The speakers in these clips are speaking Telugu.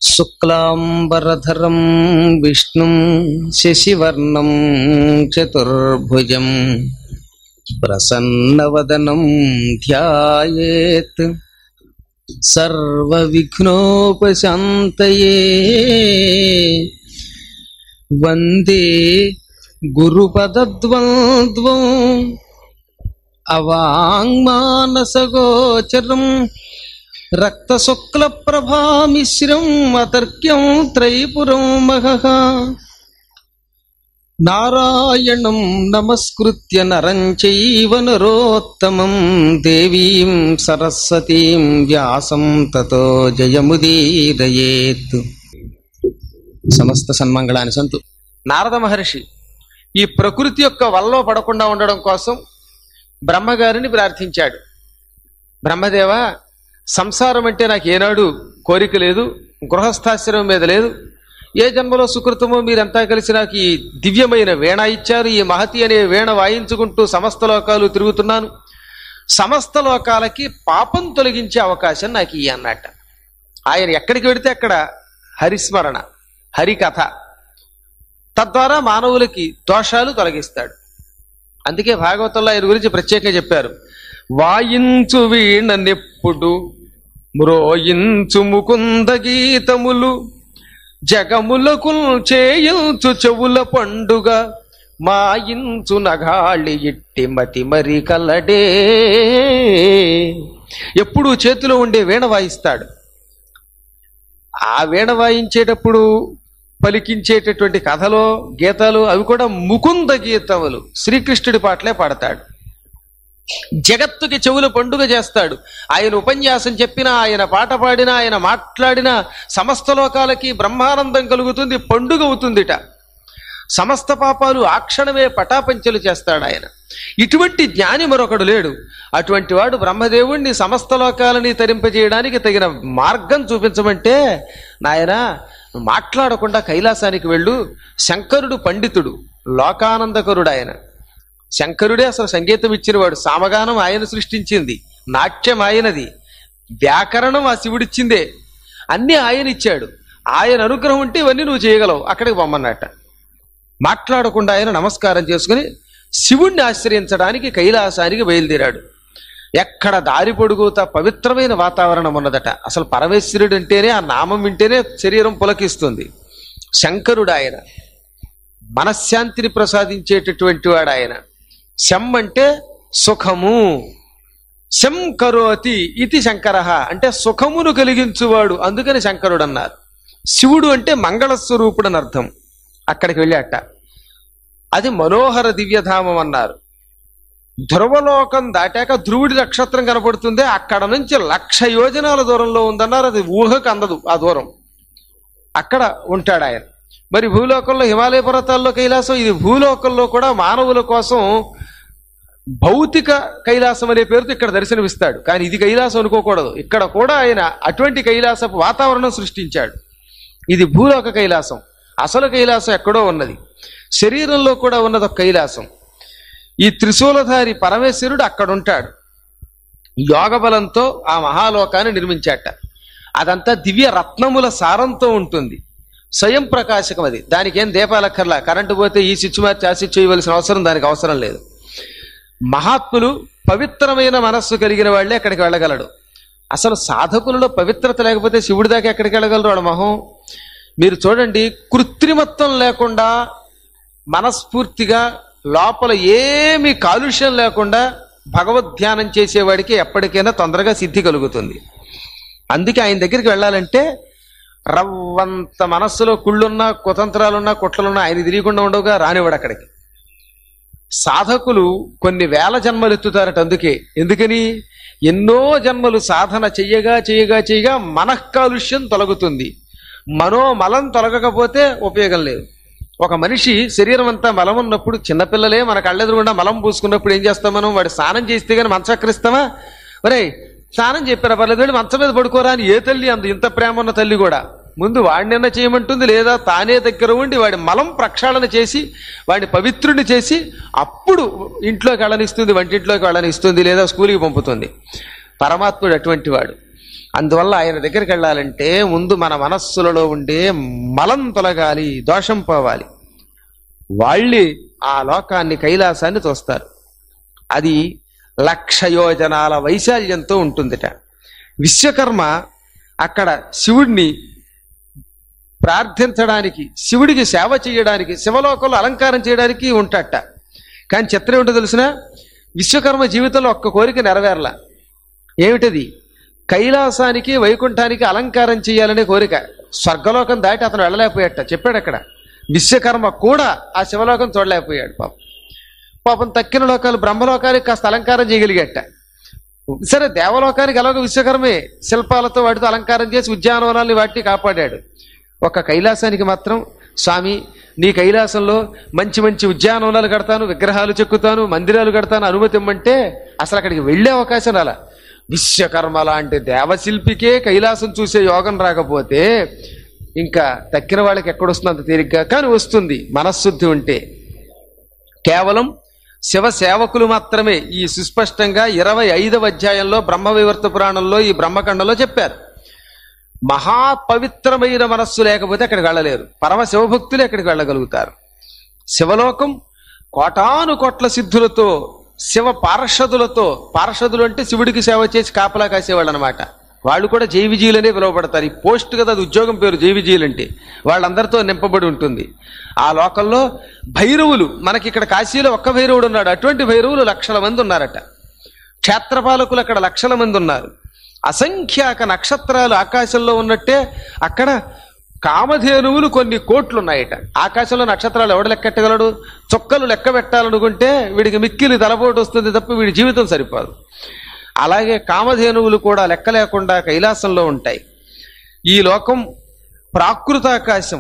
శుక్లాంబరధరం విష్ణుం శశివర్ణం చతుర్భుజం ప్రసన్నవదనం ధ్యాయేత్ సర్వవిఘ్నోపశాంతయే వందే గురుపదద్వంద్వం అవాంగ్మానసగోచరం రక్తశుక్లప్రభామిశ్రం అతర్క్యం త్రైపురం మహః నారాయణం నమస్కృత్య నరం చైవ నరోత్తమం దేవీం సరస్వతీం వ్యాసం తతో జయముదీరయేత్ సమస్త సన్మంగళాన్ని సంతు నారద మహర్షి ఈ ప్రకృతి యొక్క వల్లో పడకుండా ఉండడం కోసం బ్రహ్మగారిని ప్రార్థించాడు బ్రహ్మదేవ సంసారం అంటే నాకు ఏనాడు కోరిక లేదు గృహస్థాశ్రమం మీద లేదు ఏ జన్మలో సుకృతమో మీరంతా కలిసి నాకు ఈ దివ్యమైన వీణ ఇచ్చారు ఈ మహతి అనే వీణ వాయించుకుంటూ సమస్త లోకాలు తిరుగుతున్నాను సమస్త లోకాలకి పాపం తొలగించే అవకాశం నాకు ఈ అన్నట్ట ఆయన ఎక్కడికి వెడితే అక్కడ హరిస్మరణ హరికథ తద్వారా మానవులకి దోషాలు తొలగిస్తాడు అందుకే భాగవతంలో ఆయన గురించి ప్రత్యేకంగా చెప్పారు వాయించు వీణ నెప్పుడు మ్రోయించు ముకుంద గీతములు జగములకు చేయించు చెవుల పండుగ మాయించు నగాళి ఇట్టి మతి మరి కలడే ఎప్పుడు చేతిలో ఉండే వీణ వాయిస్తాడు ఆ వీణ వాయించేటప్పుడు పలికించేటటువంటి కథలో గీతాలు అవి కూడా ముకుంద గీతములు శ్రీకృష్ణుడి పాటలే పాడతాడు జగత్తుకి చెవుల పండుగ చేస్తాడు ఆయన ఉపన్యాసం చెప్పినా ఆయన పాట పాడినా ఆయన మాట్లాడినా సమస్త లోకాలకి బ్రహ్మానందం కలుగుతుంది పండుగ అవుతుందిట సమస్త పాపాలు ఆ క్షణమే పటాపంచలు చేస్తాడు ఆయన ఇటువంటి జ్ఞాని మరొకడు లేడు అటువంటి వాడు బ్రహ్మదేవుణ్ణి సమస్త లోకాలని తరింపజేయడానికి తగిన మార్గం చూపించమంటే నాయనా మాట్లాడకుండా కైలాసానికి వెళ్ళు శంకరుడు పండితుడు లోకానందకరుడు ఆయన శంకరుడే అసలు సంగీతం ఇచ్చినవాడు సామగానం ఆయన సృష్టించింది నాట్యం ఆయనది వ్యాకరణం ఆ శివుడిచ్చిందే అన్నీ ఆయన ఇచ్చాడు ఆయన అనుగ్రహం ఉంటే ఇవన్నీ నువ్వు చేయగలవు అక్కడికి పొమ్మన్నట్ట మాట్లాడకుండా ఆయన నమస్కారం చేసుకుని శివుణ్ణి ఆశ్రయించడానికి కైలాసానికి బయలుదేరాడు ఎక్కడ దారి పొడుగుతా పవిత్రమైన వాతావరణం ఉన్నదట అసలు పరమేశ్వరుడు అంటేనే ఆ నామం వింటేనే శరీరం పులకిస్తుంది శంకరుడు ఆయన మనశ్శాంతిని ప్రసాదించేటటువంటి వాడు ఆయన శం అంటే సుఖము శం కరోతి ఇది శంకర అంటే సుఖమును కలిగించువాడు అందుకని శంకరుడు అన్నారు శివుడు అంటే మంగళస్వరూపుడు అని అర్థం అక్కడికి వెళ్ళాట అది మనోహర దివ్యధామం అన్నారు ధ్రువలోకం దాటాక ధ్రువుడి నక్షత్రం కనపడుతుంది అక్కడ నుంచి లక్ష యోజనాల దూరంలో ఉందన్నారు అది ఊహకు అందదు ఆ దూరం అక్కడ ఉంటాడు ఆయన మరి భూలోకంలో హిమాలయ పర్వతాల్లో కైలాసం ఇది భూలోకంలో కూడా మానవుల కోసం భౌతిక కైలాసం అనే పేరుతో ఇక్కడ దర్శనమిస్తాడు కానీ ఇది కైలాసం అనుకోకూడదు ఇక్కడ కూడా ఆయన అటువంటి కైలాసపు వాతావరణం సృష్టించాడు ఇది భూలోక కైలాసం అసలు కైలాసం ఎక్కడో ఉన్నది శరీరంలో కూడా ఉన్నది ఒక కైలాసం ఈ త్రిశూలధారి పరమేశ్వరుడు అక్కడ ఉంటాడు యోగ బలంతో ఆ మహాలోకాన్ని నిర్మించాట అదంతా దివ్య రత్నముల సారంతో ఉంటుంది స్వయం ప్రకాశకం అది దానికి ఏం దీపాలక్కర్లా కరెంటు పోతే ఈ స్విచ్ మార్చి ఆ స్విచ్ చేయవలసిన అవసరం దానికి అవసరం లేదు మహాత్ములు పవిత్రమైన మనస్సు కలిగిన వాళ్ళే అక్కడికి వెళ్ళగలడు అసలు సాధకులలో పవిత్రత లేకపోతే శివుడి దాకా ఎక్కడికి వెళ్ళగలరు వాడు మొహం మీరు చూడండి కృత్రిమత్వం లేకుండా మనస్ఫూర్తిగా లోపల ఏమి కాలుష్యం లేకుండా భగవద్ ధ్యానం చేసేవాడికి ఎప్పటికైనా తొందరగా సిద్ధి కలుగుతుంది అందుకే ఆయన దగ్గరికి వెళ్ళాలంటే రవ్వంత మనస్సులో కుళ్ళున్నా కుతంత్రాలున్నా కుట్రలున్నా ఆయన తిరిగకుండా ఉండవుగా రానివాడు అక్కడికి సాధకులు కొన్ని వేల జన్మలు ఎత్తుతారట అందుకే ఎందుకని ఎన్నో జన్మలు సాధన చెయ్యగా చెయ్యగా చెయ్యగా మనఃకాలుష్యం తొలగుతుంది మనోమలం తొలగకపోతే ఉపయోగం లేదు ఒక మనిషి శరీరం అంతా మలం ఉన్నప్పుడు చిన్నపిల్లలే మన కళ్ళెదురుగుండా మలం పూసుకున్నప్పుడు ఏం చేస్తాం మనం వాడు స్నానం చేస్తే కానీ మంచక్రిస్తామా ఒరేయ్ స్నానం చెప్పారా పర్లేదు వెళ్ళి మంచం మీద పడుకోరా అని ఏ తల్లి అంత ఇంత ప్రేమ ఉన్న తల్లి కూడా ముందు వాడినన్నా చేయమంటుంది లేదా తానే దగ్గర ఉండి వాడి మలం ప్రక్షాళన చేసి వాడిని పవిత్రుని చేసి అప్పుడు ఇంట్లోకి వెళ్ళనిస్తుంది వంటింట్లోకి వెళ్ళనిస్తుంది లేదా స్కూల్కి పంపుతుంది పరమాత్ముడు అటువంటి వాడు అందువల్ల ఆయన దగ్గరికి వెళ్ళాలంటే ముందు మన మనస్సులలో ఉండే మలం తొలగాలి దోషం పోవాలి వాళ్ళే ఆ లోకాన్ని కైలాసాన్ని చూస్తారు అది లక్ష యోజనాల వైశాల్యంతో ఉంటుందిట విశ్వకర్మ అక్కడ శివుడిని ప్రార్థించడానికి శివుడికి సేవ చేయడానికి శివలోకంలో అలంకారం చేయడానికి ఉంటాట కానీ చిత్రం ఏంటో తెలిసిన విశ్వకర్మ జీవితంలో ఒక్క కోరిక నెరవేరలా ఏమిటది కైలాసానికి వైకుంఠానికి అలంకారం చేయాలనే కోరిక స్వర్గలోకం దాటి అతను వెళ్ళలేకపోయాట చెప్పాడు అక్కడ విశ్వకర్మ కూడా ఆ శివలోకం చూడలేకపోయాడు పాపం పాపం తక్కిన లోకాలు బ్రహ్మలోకానికి కాస్త అలంకారం చేయగలిగట సరే దేవలోకానికి ఎలాగో విశ్వకర్మే శిల్పాలతో వాటితో అలంకారం చేసి ఉద్యానవనాల్ని వాటిని కాపాడాడు ఒక కైలాసానికి మాత్రం స్వామి నీ కైలాసంలో మంచి మంచి ఉద్యానవనాలు కడతాను విగ్రహాలు చెక్కుతాను మందిరాలు కడతాను అనుమతి ఇమ్మంటే అసలు అక్కడికి వెళ్ళే అవకాశం రాలా విశ్వకర్మ లాంటి దేవశిల్పికే కైలాసం చూసే యోగం రాకపోతే ఇంకా తక్కిన వాళ్ళకి ఎక్కడొస్తుంది అంత తేలిగ్గా కానీ వస్తుంది మనశ్శుద్ధి ఉంటే కేవలం శివ సేవకులు మాత్రమే ఈ సుస్పష్టంగా ఇరవై ఐదవ అధ్యాయంలో బ్రహ్మ వివర్త పురాణంలో ఈ బ్రహ్మఖండంలో చెప్పారు మహా పవిత్రమైన మనస్సు లేకపోతే అక్కడికి వెళ్ళలేరు పరమ శివభక్తులు అక్కడికి వెళ్ళగలుగుతారు శివలోకం కోటాను కోట్ల సిద్ధులతో శివ పార్షదులతో పార్షదులు అంటే శివుడికి సేవ చేసి కాపలా కాసేవాళ్ళు అనమాట వాళ్ళు కూడా జైవిజీలనే పిలువబడతారు ఈ పోస్ట్ కదా అది ఉద్యోగం పేరు జైవిజీలు అంటే వాళ్ళందరితో నింపబడి ఉంటుంది ఆ లోకంలో భైరవులు మనకి ఇక్కడ కాశీలో ఒక్క భైరవుడు ఉన్నాడు అటువంటి భైరవులు లక్షల మంది ఉన్నారట క్షేత్రపాలకులు అక్కడ లక్షల మంది ఉన్నారు అసంఖ్యాక నక్షత్రాలు ఆకాశంలో ఉన్నట్టే అక్కడ కామధేనువులు కొన్ని కోట్లు ఉన్నాయట ఆకాశంలో నక్షత్రాలు ఎవడు లెక్కెట్టగలడు చొక్కలు లెక్క పెట్టాలనుకుంటే వీడికి మిక్కిలి తలపోటు వస్తుంది తప్ప వీడి జీవితం సరిపోదు అలాగే కామధేనువులు కూడా లెక్క లేకుండా కైలాసంలో ఉంటాయి ఈ లోకం ప్రాకృతాకాశం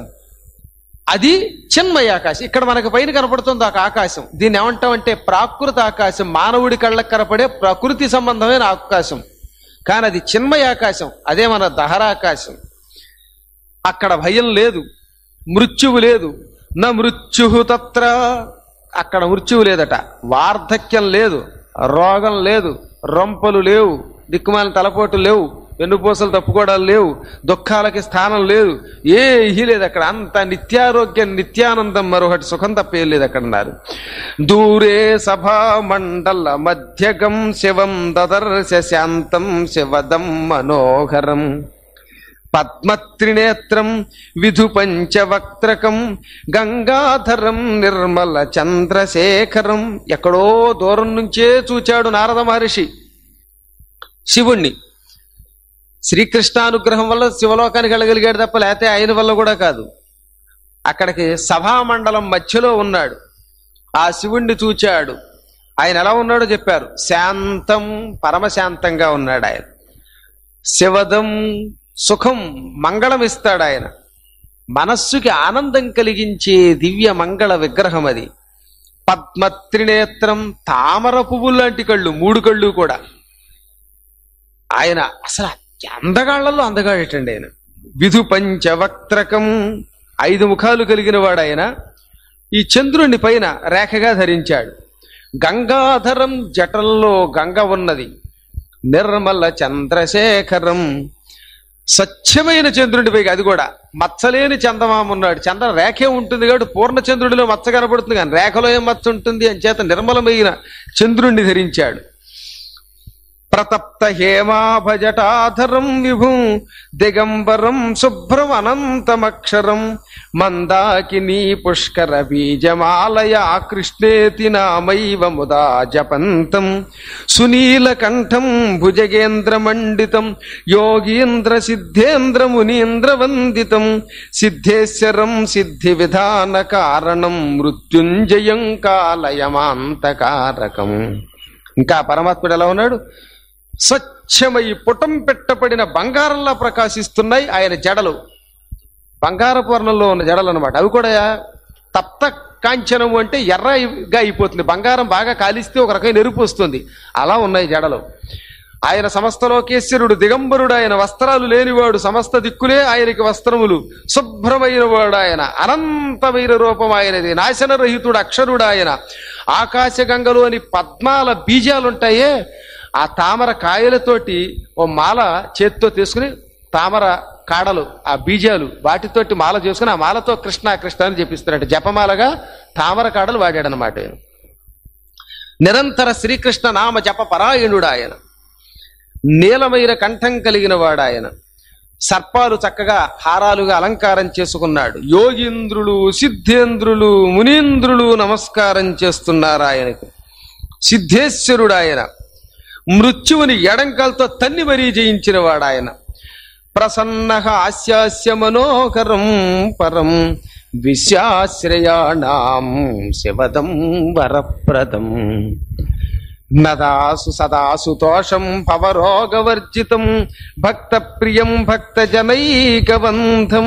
అది చిన్మయ ఆకాశం ఇక్కడ మనకు పైన కనపడుతుంది ఒక ఆకాశం దీన్ని ఏమంటామంటే ప్రాకృత ఆకాశం మానవుడి కళ్ళకు కనపడే ప్రకృతి సంబంధమైన ఆకాశం కానీ అది చిన్మయ ఆకాశం అదే మన దహరాకాశం అక్కడ భయం లేదు మృత్యువు లేదు నా మృత్యు తత్ర అక్కడ మృత్యువు లేదట వార్ధక్యం లేదు రోగం లేదు రొంపలు లేవు దిక్కుమాలిన తలపోటు లేవు వెన్నుపూసలు తప్పుకోవడాలు లేవు దుఃఖాలకి స్థానం లేదు ఏహీ లేదు అక్కడ అంత నిత్యారోగ్యం నిత్యానందం మరొకటి సుఖం తప్ప ఏం లేదు అక్కడ అన్నారు దూరే సభా మండల మధ్యగం శివం దదర్శ శాంతం శివదం మనోహరం పద్మత్రినేత్రం విధు పంచవక్త్రకం గంగాధరం నిర్మల చంద్రశేఖరం ఎక్కడో దూరం నుంచే చూచాడు నారద మహర్షి శివుణ్ణి శ్రీకృష్ణానుగ్రహం వల్ల శివలోకానికి వెళ్ళగలిగాడు తప్ప లేకపోతే ఆయన వల్ల కూడా కాదు అక్కడికి సభామండలం మధ్యలో ఉన్నాడు ఆ శివుణ్ణి చూచాడు ఆయన ఎలా ఉన్నాడో చెప్పారు శాంతం పరమశాంతంగా ఉన్నాడు ఆయన శివదం సుఖం మంగళం ఇస్తాడు ఆయన మనస్సుకి ఆనందం కలిగించే దివ్య మంగళ విగ్రహం అది పద్మత్రినేత్రం తామర పువ్వు లాంటి కళ్ళు మూడు కళ్ళు కూడా ఆయన అసలు అందగాళ్లలో అందగాడేటండి ఆయన విధు పంచవక్త్రకం ఐదు ముఖాలు కలిగిన వాడు ఆయన ఈ చంద్రుని పైన రేఖగా ధరించాడు గంగాధరం జటంలో గంగ ఉన్నది నిర్మల చంద్రశేఖరం స్వచ్ఛమైన చంద్రుడి పైకి అది కూడా మచ్చలేని చందమామ ఉన్నాడు చంద్ర రేఖే ఉంటుంది కాబట్టి పూర్ణ చంద్రుడిలో మచ్చ కనపడుతుంది కానీ రేఖలో ఏం మచ్చ ఉంటుంది అని చేత నిర్మలమైన చంద్రుణ్ణి ధరించాడు ప్రతప్త హేమాభజటాధరం విభుం దిగంబరం శుభ్రం అనంతమక్షరం మందాకినీ పుష్కర బీజమాలయ కృష్ణేతి నామైవ ముదా జపంతం సునీలకంఠం భుజగేంద్రమండితం యోగీంద్ర సిద్ధేంద్ర మునీంద్ర వందితం సిద్ధేశ్వరం సిద్ధి విధాన కారణం మృత్యుంజయం కాలయమాంతకారకం ఇంకా పరమాత్ముడు ఎలా ఉన్నాడు స్వచ్ఛమై పుటం పెట్టబడిన బంగారంలా ప్రకాశిస్తున్నాయి ఆయన జడలు బంగారపు వర్ణంలో ఉన్న జడలు అనమాట అవి కూడా తప్త కాంచనము అంటే ఎర్రగా అయిపోతుంది బంగారం బాగా కాలిస్తే ఒక రకమైన ఎరుపు వస్తుంది అలా ఉన్నాయి జడలు ఆయన సమస్త లోకేశ్వరుడు దిగంబరుడు ఆయన వస్త్రాలు లేనివాడు సమస్త దిక్కులే ఆయనకి వస్త్రములు శుభ్రమైన వాడు ఆయన అనంతమైన రూపం ఆయనది నాశనరహితుడు అక్షరుడు ఆయన ఆకాశగంగలోని పద్మాల బీజాలుంటాయే ఆ తామర కాయలతోటి ఓ మాల చేత్తో తీసుకుని తామర కాడలు ఆ బీజాలు వాటితోటి మాల చేసుకుని ఆ మాలతో కృష్ణ కృష్ణ అని చెప్పిస్తున్నాడు జపమాలగా తామర కాడలు వాడాడనమాట ఆయన. నిరంతర శ్రీకృష్ణ నామ జప పరాయణుడు ఆయన నీలమైన కంఠం కలిగిన వాడాయన సర్పాలు చక్కగా హారాలుగా అలంకారం చేసుకున్నాడు యోగీంద్రులు సిద్ధేంద్రులు మునీంద్రులు నమస్కారం చేస్తున్నారు ఆయనకు సిద్ధేశ్వరుడు ఆయన మృత్యువుని ఎడంకలతో తన్ని మరీ జయించిన వాడు ఆయన ప్రసన్న హాస్యాస్య మనోహరం పరం విశ్వాశ్రయాణం శివదం వరప్రదం నదాసు సదాసు తోషం పవరోగవర్జితం భక్త ప్రియం భక్త జనైకబంధం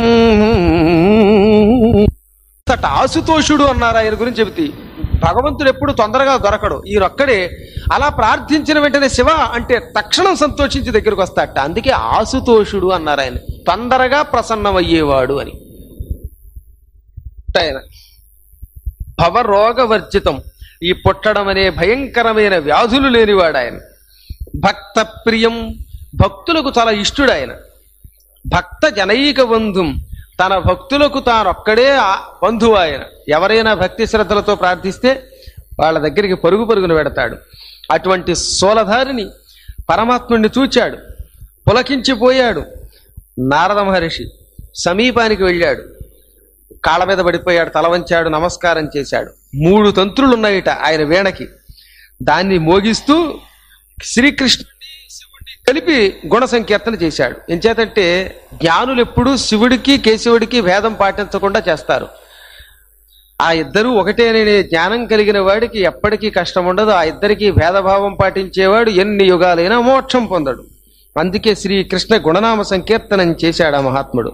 అంతట ఆసుతోషుడు అన్నారు ఆయన గురించి చెబితే భగవంతుడు ఎప్పుడు తొందరగా దొరకడు ఈయనొక్కడే అలా ప్రార్థించిన వెంటనే శివ అంటే తక్షణం సంతోషించి దగ్గరకు వస్తాట అందుకే ఆసుతోషుడు అన్నారు ఆయన తొందరగా ప్రసన్నమయ్యేవాడు అని ఆయన భవరోగవర్జితం ఈ పుట్టడం అనే భయంకరమైన వ్యాధులు లేనివాడు ఆయన భక్త ప్రియం భక్తులకు చాలా ఇష్టుడు ఆయన భక్త జనైక బంధుం తన భక్తులకు తానొక్కడే ఆ బంధువు ఆయన ఎవరైనా భక్తి శ్రద్ధలతో ప్రార్థిస్తే వాళ్ళ దగ్గరికి పరుగు పరుగున పెడతాడు అటువంటి సోలధారిని పరమాత్ముడిని చూచాడు పులకించిపోయాడు నారద మహర్షి సమీపానికి వెళ్ళాడు కాళ్ళ మీద పడిపోయాడు తల వంచాడు నమస్కారం చేశాడు మూడు తంత్రులు ఉన్నాయిట ఆయన వీణకి దాన్ని మోగిస్తూ శ్రీకృష్ణుని శివుడిని కలిపి గుణ సంకీర్తన చేశాడు ఎంచేతంటే జ్ఞానులు ఎప్పుడూ శివుడికి కేశవుడికి భేదం పాటించకుండా చేస్తారు ఆ ఇద్దరు ఒకటే అనే జ్ఞానం కలిగిన వాడికి ఎప్పటికీ కష్టం ఉండదు ఆ ఇద్దరికి భేదభావం పాటించేవాడు ఎన్ని యుగాలైనా మోక్షం పొందడు అందుకే శ్రీకృష్ణ గుణనామ సంకీర్తనం చేశాడు ఆ మహాత్ముడు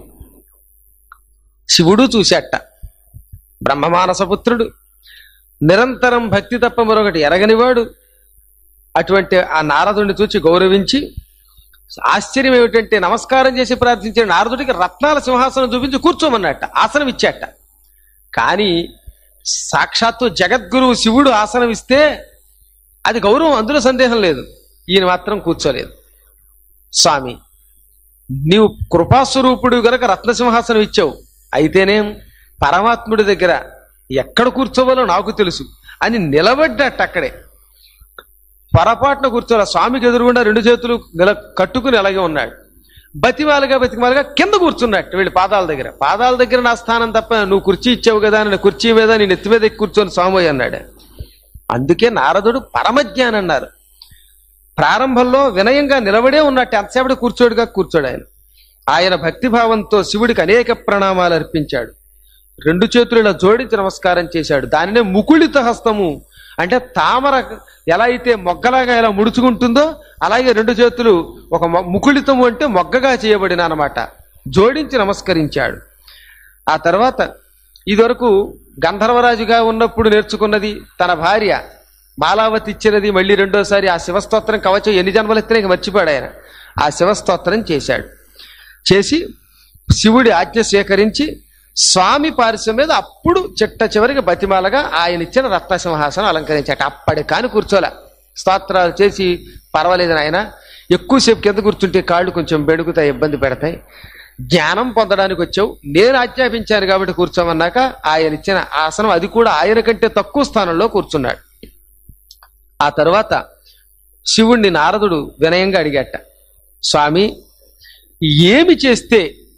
శివుడు చూశాట బ్రహ్మమానసపుత్రుడు నిరంతరం భక్తి తప్ప మరొకటి ఎరగనివాడు అటువంటి ఆ నారదుడిని చూచి గౌరవించి ఆశ్చర్యం ఏమిటంటే నమస్కారం చేసి ప్రార్థించిన నారదుడికి రత్నాల సింహాసనం చూపించి కూర్చోమన్నట్ట ఆసనం ఇచ్చాట కానీ సాక్షాత్తు జగద్గురువు శివుడు ఆసనం ఇస్తే అది గౌరవం అందులో సందేహం లేదు ఈయన మాత్రం కూర్చోలేదు స్వామి నీవు కృపాస్వరూపుడు గనక రత్నసింహాసనం ఇచ్చావు అయితేనేం పరమాత్ముడి దగ్గర ఎక్కడ కూర్చోవాలో నాకు తెలుసు అని నిలబడ్డట్టు అక్కడే పొరపాటున కూర్చోలే స్వామికి ఎదురుగుండా రెండు చేతులు నిల కట్టుకుని అలాగే ఉన్నాడు బతిమాలుగా బతిమాలుగా కింద కూర్చున్నట్టు వీళ్ళ పాదాల దగ్గర పాదాల దగ్గర నా స్థానం తప్ప నువ్వు కుర్చీ ఇచ్చావు కదా అని కుర్చీ మీద నేను ఎత్తి మీద ఎక్కి కూర్చొని స్వామి అన్నాడు అందుకే నారదుడు పరమజ్ఞాని అన్నారు ప్రారంభంలో వినయంగా నిలబడే ఉన్నట్టు ఎంతసేపటి కూర్చోడుగా కూర్చోడు ఆయన ఆయన భక్తిభావంతో శివుడికి అనేక ప్రణామాలు అర్పించాడు రెండు చేతులు ఇలా జోడించి నమస్కారం చేశాడు దానినే ముకుళిత హస్తము అంటే తామర ఎలా అయితే మొగ్గలాగా ఎలా ముడుచుకుంటుందో అలాగే రెండు చేతులు ఒక మొ- ముకుళితము అంటే మొగ్గగా చేయబడిన అనమాట జోడించి నమస్కరించాడు ఆ తర్వాత ఇదివరకు గంధర్వరాజుగా ఉన్నప్పుడు నేర్చుకున్నది తన భార్య మాలావతి ఇచ్చినది మళ్ళీ రెండోసారి ఆ శివస్తోత్రం కవచం ఎన్ని జన్మలు ఎత్తినా ఇక మర్చిపోయాడు ఆయన ఆ శివస్తోత్రం చేశాడు చేసి శివుడి ఆజ్ఞ స్వీకరించి స్వామి పారిశ్యం మీద అప్పుడు చిట్ట చివరికి బతిమాలగా ఆయన ఇచ్చిన రత్నసింహాసనం అలంకరించాట అప్పటి కాని కూర్చోలే స్తోత్రాలు చేసి పర్వాలేదు ఆయన ఎక్కువసేపు కింద కూర్చుంటే కాళ్ళు కొంచెం బెడుకుతాయి ఇబ్బంది పెడతాయి జ్ఞానం పొందడానికి వచ్చావు నేను ఆజ్ఞాపించాను కాబట్టి కూర్చోమన్నాక ఆయన ఇచ్చిన ఆసనం అది కూడా ఆయన కంటే తక్కువ స్థానంలో కూర్చున్నాడు ఆ తర్వాత శివుణ్ణి నారదుడు వినయంగా అడిగాట స్వామి ఏమి చేస్తే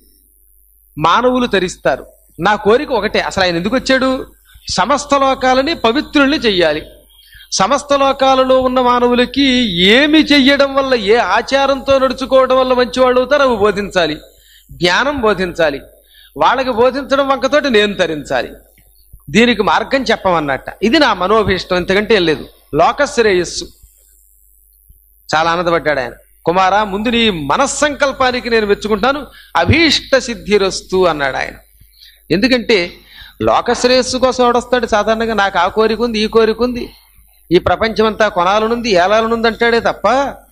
మానవులు తరిస్తారు నా కోరిక ఒకటే అసలు ఆయన ఎందుకు వచ్చాడు సమస్త లోకాలని పవిత్రుల్ని చెయ్యాలి సమస్త లోకాలలో ఉన్న మానవులకి ఏమి చెయ్యడం వల్ల ఏ ఆచారంతో నడుచుకోవడం వల్ల మంచివాళ్ళు అవుతారో అవి బోధించాలి జ్ఞానం బోధించాలి వాళ్ళకి బోధించడం వంకతోటి నేను తరించాలి దీనికి మార్గం చెప్పమన్నట్ట ఇది నా మనోభీష్టం ఇంతకంటే ఏం లేదు లోకశ్రేయస్సు చాలా ఆనందపడ్డాడు ఆయన కుమారా ముందు నీ మనస్సంకల్పానికి నేను మెచ్చుకుంటాను అభీష్ట సిద్ధిరస్తు అన్నాడు ఆయన ఎందుకంటే లోకశ్రేయస్సు కోసం ఎవడొస్తాడు సాధారణంగా నాకు ఆ కోరిక ఉంది ఈ కోరిక ఉంది ఈ ప్రపంచమంతా కొనాలనుంది ఏలాలనుంది అంటాడే తప్ప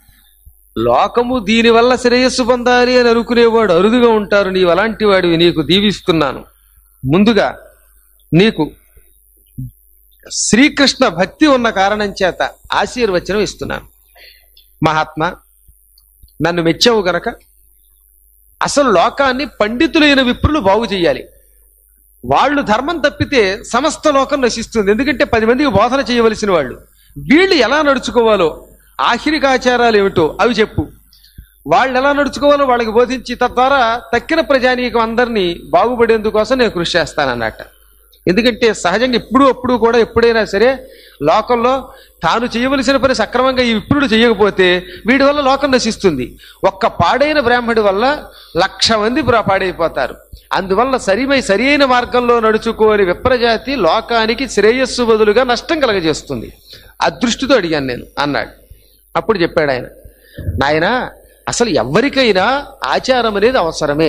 లోకము దీనివల్ల శ్రేయస్సు పొందాలి అని అనుకునేవాడు అరుదుగా ఉంటారు నీవు అలాంటి వాడివి నీకు దీవిస్తున్నాను ముందుగా నీకు శ్రీకృష్ణ భక్తి ఉన్న కారణం చేత ఆశీర్వచనం ఇస్తున్నాను మహాత్మా నన్ను మెచ్చావు గనక అసలు లోకాన్ని పండితులైన విప్రులు బాగు చేయాలి వాళ్ళు ధర్మం తప్పితే సమస్త లోకం నశిస్తుంది ఎందుకంటే పది మందికి బోధన చేయవలసిన వాళ్ళు వీళ్ళు ఎలా నడుచుకోవాలో ఆఖరిక ఆచారాలు ఏమిటో అవి చెప్పు వాళ్ళు ఎలా నడుచుకోవాలో వాళ్ళకి బోధించి తద్వారా తక్కిన ప్రజానీకం అందరినీ బాగుపడేందుకోసం నేను కృషి చేస్తానన్నట్ట ఎందుకంటే సహజంగా ఇప్పుడు అప్పుడు కూడా ఎప్పుడైనా సరే లోకంలో తాను చేయవలసిన పని సక్రమంగా ఈ విప్రుడు చేయకపోతే వీడి వల్ల లోకం నశిస్తుంది ఒక్క పాడైన బ్రాహ్మడి వల్ల లక్ష మంది ప్రా- పాడైపోతారు అందువల్ల సరిమై సరి అయిన మార్గంలో నడుచుకోని విప్రజాతి లోకానికి శ్రేయస్సు బదులుగా నష్టం కలగజేస్తుంది ఆ దృష్టితో అడిగాను నేను అన్నాడు అప్పుడు చెప్పాడు ఆయన నాయన అసలు ఎవరికైనా ఆచారం అనేది అవసరమే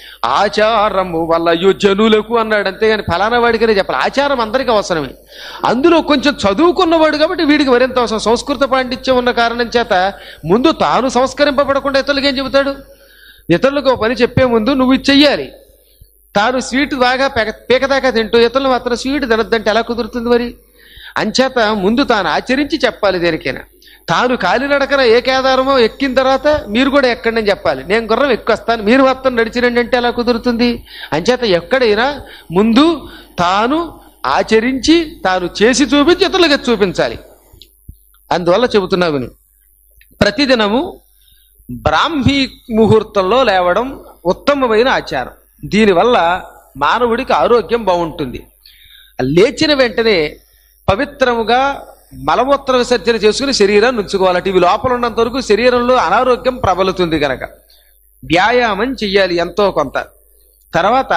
ఆచారము వల్ల జనులకు అన్నాడు అంతేగాని ఫలానా వాడికనే చెప్పాలి ఆచారం అందరికీ అవసరమే అందులో కొంచెం చదువుకున్నవాడు కాబట్టి వీడికి మరింత అవసరం సంస్కృత పాండిత్యం ఉన్న కారణం చేత ముందు తాను సంస్కరింపబడకుండా ఇతరులకి ఏం చెబుతాడు ఇతరులకు ఒక పని చెప్పే ముందు నువ్వు ఇది చెయ్యాలి తాను స్వీట్ బాగా పెక పీకదాకా తింటూ ఇతరులు మాత్రం స్వీట్ తినద్దంటే ఎలా కుదురుతుంది మరి అంచేత ముందు తాను ఆచరించి చెప్పాలి దేనికైనా తాను కాలినడకన ఏ కేదారమో ఎక్కిన తర్వాత మీరు కూడా ఎక్కండి అని చెప్పాలి నేను గుర్రం ఎక్కువస్తాను మీరు మొత్తం నడిచిరండి అంటే ఎలా కుదురుతుంది అంచేత ఎక్కడైనా ముందు తాను ఆచరించి తాను చేసి చూపించి ఇతరులకు చూపించాలి అందువల్ల చెబుతున్నా విను ప్రతిదినము బ్రాహ్మీ ముహూర్తంలో లేవడం ఉత్తమమైన ఆచారం దీనివల్ల మానవుడికి ఆరోగ్యం బాగుంటుంది లేచిన వెంటనే పవిత్రముగా మలమూత్ర విసర్జన చేసుకుని శరీరాన్ని ఉంచుకోవాలట ఇవి లోపల ఉన్నంత వరకు శరీరంలో అనారోగ్యం ప్రబలుతుంది గనక వ్యాయామం చెయ్యాలి ఎంతో కొంత తర్వాత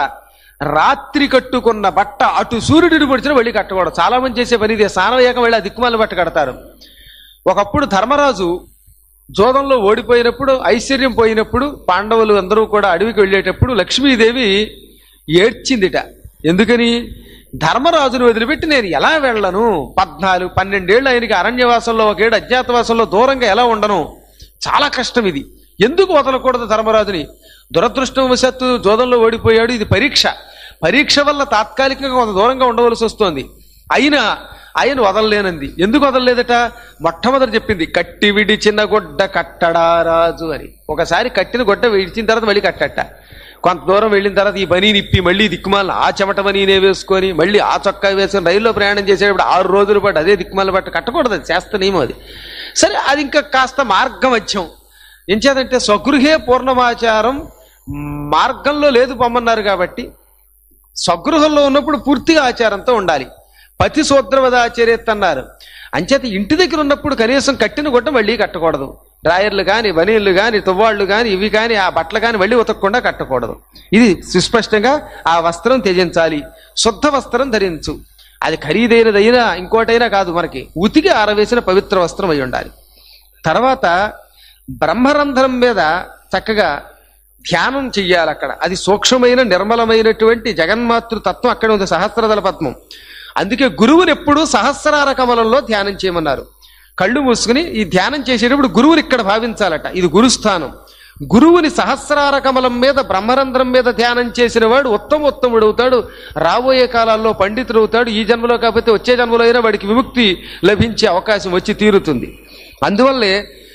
రాత్రి కట్టుకున్న బట్ట అటు సూర్యుడిని పొడిచిన వెళ్ళి కట్టకూడదు చాలా మంది చేసే పని ఇదే స్నానం అయ్యాక వెళ్ళి ఆ దిక్కుమాల బట్ట కడతారు ఒకప్పుడు ధర్మరాజు జోదంలో ఓడిపోయినప్పుడు ఐశ్వర్యం పోయినప్పుడు పాండవులు అందరూ కూడా అడవికి వెళ్ళేటప్పుడు లక్ష్మీదేవి ఏడ్చిందిట ఎందుకని ధర్మరాజును వదిలిపెట్టి నేను ఎలా వెళ్ళను పద్నాలుగు పన్నెండేళ్ళు ఆయనకి అరణ్యవాసంలో ఒకేడు అజ్ఞాతవాసంలో దూరంగా ఎలా ఉండను చాలా కష్టం ఇది ఎందుకు వదలకూడదు ధర్మరాజుని దురదృష్టవశాత్తు జోదంలో ఓడిపోయాడు ఇది పరీక్ష పరీక్ష వల్ల తాత్కాలికంగా కొంత దూరంగా ఉండవలసి వస్తోంది అయినా ఆయన వదలలేనంది ఎందుకు వదలలేదట మొట్టమొదటి చెప్పింది కట్టి విడిచిన గొడ్డ కట్టడా రాజు అని ఒకసారి కట్టిన గొడ్డ విడిచిన తర్వాత మళ్ళీ కట్టట కొంత దూరం వెళ్ళిన తర్వాత ఈ బనీ నిప్పి మళ్ళీ దిక్కుమాలను ఆ చెమట బనీనే వేసుకొని మళ్ళీ ఆ చొక్కా వేసుకొని రైల్లో ప్రయాణం చేసేటప్పుడు ఆరు రోజుల పాటు అదే దిక్కుమాల పట్టు కట్టకూడదు అది శాస్త్ర నియమం అది సరే అది ఇంకా కాస్త మార్గమధ్యం ఎంచేదంటే స్వగృహే పూర్ణమాచారం మార్గంలో లేదు పొమ్మన్నారు కాబట్టి స్వగృహంలో ఉన్నప్పుడు పూర్తిగా ఆచారంతో ఉండాలి పతి శూద్రవద ఆచర్యత్ అన్నారు అంచేత ఇంటి దగ్గర ఉన్నప్పుడు కనీసం కట్టిన గుడ్డ మళ్ళీ కట్టకూడదు డ్రాయర్లు కానీ బనీళ్లు కానీ తువ్వాళ్ళు కానీ ఇవి కానీ ఆ బట్టలు కానీ మళ్ళీ ఉతకకుండా కట్టకూడదు ఇది సుస్పష్టంగా ఆ వస్త్రం త్యజించాలి శుద్ధ వస్త్రం ధరించు అది ఖరీదైనదైనా ఇంకోటైనా కాదు మనకి ఉతికి ఆరవేసిన పవిత్ర వస్త్రం అయి ఉండాలి తర్వాత బ్రహ్మరంధ్రం మీద చక్కగా ధ్యానం చెయ్యాలి అక్కడ అది సూక్ష్మమైన నిర్మలమైనటువంటి జగన్మాతృ తత్వం అక్కడ ఉంది సహస్రదళ పద్మం అందుకే గురువుని ఎప్పుడు సహస్రార కమలంలో ధ్యానం చేయమన్నారు కళ్ళు మూసుకుని ఈ ధ్యానం చేసేటప్పుడు గురువుని ఇక్కడ భావించాలట ఇది గురుస్థానం గురువుని సహస్రార కమలం మీద బ్రహ్మరంధ్రం మీద ధ్యానం చేసిన వాడు ఉత్తమ ఉత్తముడు అవుతాడు రాబోయే కాలాల్లో పండితుడు అవుతాడు ఈ జన్మలో కాకపోతే వచ్చే జన్మలో అయినా వాడికి విముక్తి లభించే అవకాశం వచ్చి తీరుతుంది అందువల్లే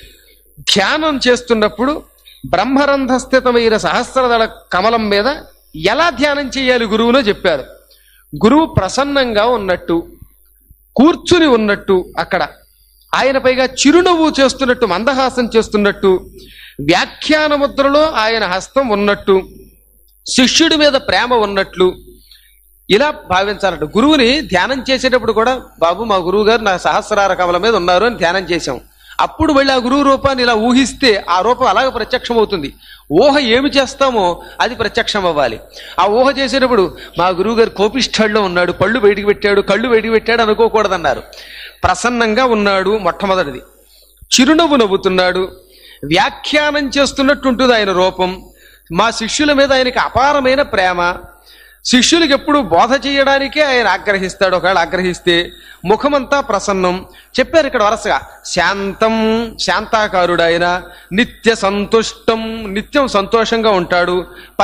ధ్యానం చేస్తున్నప్పుడు బ్రహ్మరంధ్రస్థితమైన సహస్రదళ కమలం మీద ఎలా ధ్యానం చేయాలి గురువునో చెప్పారు గురువు ప్రసన్నంగా ఉన్నట్టు కూర్చుని ఉన్నట్టు అక్కడ ఆయన పైగా చిరునవ్వు చేస్తున్నట్టు మందహాసం చేస్తున్నట్టు వ్యాఖ్యాన ముద్రలో ఆయన హస్తం ఉన్నట్టు శిష్యుడి మీద ప్రేమ ఉన్నట్లు ఇలా భావించాలట గురువుని ధ్యానం చేసేటప్పుడు కూడా బాబు మా గురువు గారు నా సహస్రార కమల మీద ఉన్నారు అని ధ్యానం చేశాం అప్పుడు వెళ్ళి ఆ గురువు రూపాన్ని ఇలా ఊహిస్తే ఆ రూపం అలాగే ప్రత్యక్షం అవుతుంది ఊహ ఏమి చేస్తామో అది ప్రత్యక్షం అవ్వాలి ఆ ఊహ చేసేటప్పుడు మా గురువు గారు కోపిష్ఠాల్లో ఉన్నాడు పళ్ళు బయటికి పెట్టాడు కళ్ళు బయటికి పెట్టాడు అనుకోకూడదన్నారు ప్రసన్నంగా ఉన్నాడు మొట్టమొదటిది చిరునవ్వు నవ్వుతున్నాడు వ్యాఖ్యానం చేస్తున్నట్టు ఉంటుంది ఆయన రూపం మా శిష్యుల మీద ఆయనకి అపారమైన ప్రేమ శిష్యులకు ఎప్పుడు బోధ చేయడానికే ఆయన ఆగ్రహిస్తాడు ఒకవేళ ఆగ్రహిస్తే ముఖమంతా ప్రసన్నం చెప్పారు ఇక్కడ వరుసగా శాంతం శాంతాకారుడు ఆయన నిత్య సంతుష్టం నిత్యం సంతోషంగా ఉంటాడు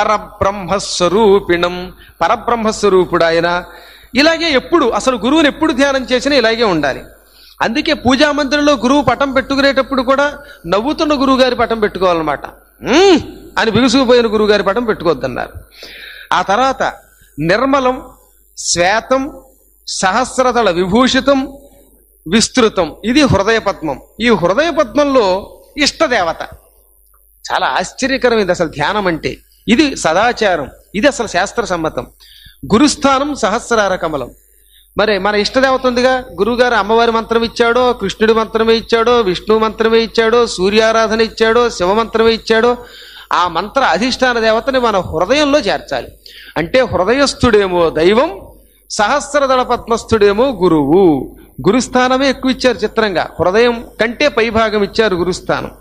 పరబ్రహ్మస్వరూపిణం పరబ్రహ్మస్వరూపుడు ఆయన ఇలాగే ఎప్పుడు అసలు గురువుని ఎప్పుడు ధ్యానం చేసినా ఇలాగే ఉండాలి అందుకే పూజా మందిరంలో గురువు పటం పెట్టుకునేటప్పుడు కూడా నవ్వుతున్న గురువు గారి పటం పెట్టుకోవాలన్నమాట "ఉమ్" అని బిగుసుకుపోయిన గురువు గారి పటం పెట్టుకోవద్దన్నారు ఆ తర్వాత నిర్మలం శ్వేతం సహస్రదళ విభూషితం విస్తృతం ఇది హృదయ పద్మం ఈ హృదయ పద్మంలో ఇష్టదేవత చాలా ఆశ్చర్యకరమైంది అసలు ధ్యానం అంటే ఇది సదాచారం ఇది అసలు శాస్త్ర సమ్మతం గురుస్థానం సహస్రార కమలం మరి మన ఇష్టదేవత ఉందిగా గురువుగారు అమ్మవారి మంత్రం ఇచ్చాడో కృష్ణుడి మంత్రమే ఇచ్చాడో విష్ణు మంత్రమే ఇచ్చాడో సూర్యారాధన ఇచ్చాడో శివ మంత్రమే ఇచ్చాడో ఆ మంత్ర అధిష్టాన దేవతని మన హృదయంలో చేర్చాలి అంటే హృదయస్థుడేమో దైవం సహస్రదళ పద్మస్థుడేమో గురువు గురుస్థానమే ఎక్కువ ఇచ్చారు చిత్రంగా హృదయం కంటే పైభాగం ఇచ్చారు గురుస్థానం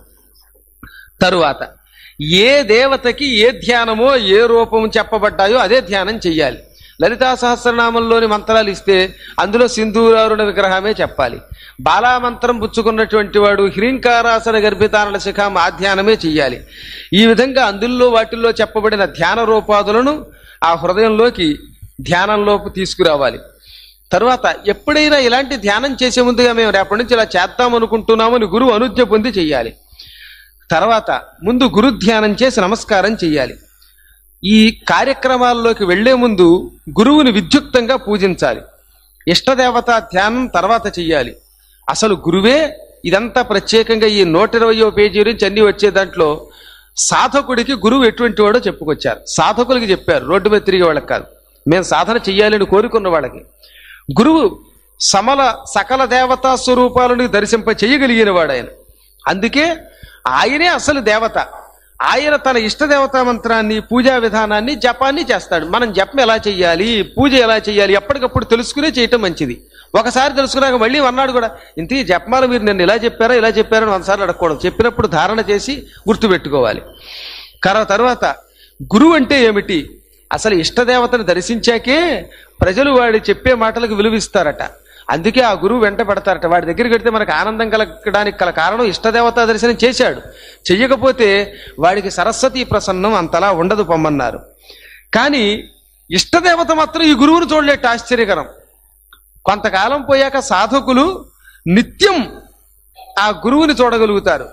తరువాత ఏ దేవతకి ఏ ధ్యానమో ఏ రూపం చెప్పబడ్డాయో అదే ధ్యానం చెయ్యాలి లలితా సహస్రనామంలోని మంత్రాలు ఇస్తే అందులో సింధూరారుణ విగ్రహమే చెప్పాలి బాలామంత్రం పుచ్చుకున్నటువంటి వాడు హ్రీంకారాసన గర్భితానల శిఖాం ఆ ధ్యానమే చెయ్యాలి ఈ విధంగా అందులో వాటిల్లో చెప్పబడిన ధ్యాన రూపాదులను ఆ హృదయంలోకి ధ్యానంలోకి తీసుకురావాలి తర్వాత ఎప్పుడైనా ఇలాంటి ధ్యానం చేసే ముందుగా మేము రేపటి నుంచి ఇలా చేద్దాం అనుకుంటున్నామని గురువు అనుజ్ఞ పొంది చెయ్యాలి తర్వాత ముందు గురు ధ్యానం చేసి నమస్కారం చెయ్యాలి ఈ కార్యక్రమాల్లోకి వెళ్లే ముందు గురువుని విద్యుక్తంగా పూజించాలి ఇష్టదేవత ధ్యానం తర్వాత చెయ్యాలి అసలు గురువే ఇదంతా ప్రత్యేకంగా ఈ నూట ఇరవయో పేజీ నుంచి అన్ని వచ్చే దాంట్లో సాధకుడికి గురువు ఎటువంటి వాడో చెప్పుకొచ్చారు సాధకులకి చెప్పారు రోడ్డు మీద తిరిగే వాళ్ళకి కాదు మేము సాధన చెయ్యాలని కోరుకున్న వాళ్ళకి గురువు సమల సకల దేవతా స్వరూపాలను దర్శింప చేయగలిగిన వాడు ఆయన అందుకే ఆయనే అసలు దేవత ఆయన తన ఇష్ట దేవతా మంత్రాన్ని పూజా విధానాన్ని జపాన్ని చేస్తాడు మనం జపం ఎలా చెయ్యాలి పూజ ఎలా చెయ్యాలి ఎప్పటికప్పుడు తెలుసుకునే చేయటం మంచిది ఒకసారి తెలుసుకున్నాక మళ్ళీ అన్నాడు కూడా ఇంత జపమాల మీరు నిన్ను ఇలా చెప్పారా ఇలా చెప్పారని ఒకసారి అడగకూడదు చెప్పినప్పుడు ధారణ చేసి గుర్తుపెట్టుకోవాలి కర తర్వాత గురువు అంటే ఏమిటి అసలు ఇష్టదేవతను దర్శించాకే ప్రజలు వాడి చెప్పే మాటలకు విలువిస్తారట అందుకే ఆ గురువు వెంట పెడతారట వాడి దగ్గరికి వెడితే మనకు ఆనందం కలగడానికి గల కారణం ఇష్టదేవతా దర్శనం చేశాడు చెయ్యకపోతే వాడికి సరస్వతి ప్రసన్నం అంతలా ఉండదు పొమ్మన్నారు కానీ ఇష్టదేవత మాత్రం ఈ గురువును చూడలేట ఆశ్చర్యకరం కొంతకాలం పోయాక సాధకులు నిత్యం ఆ గురువుని చూడగలుగుతారు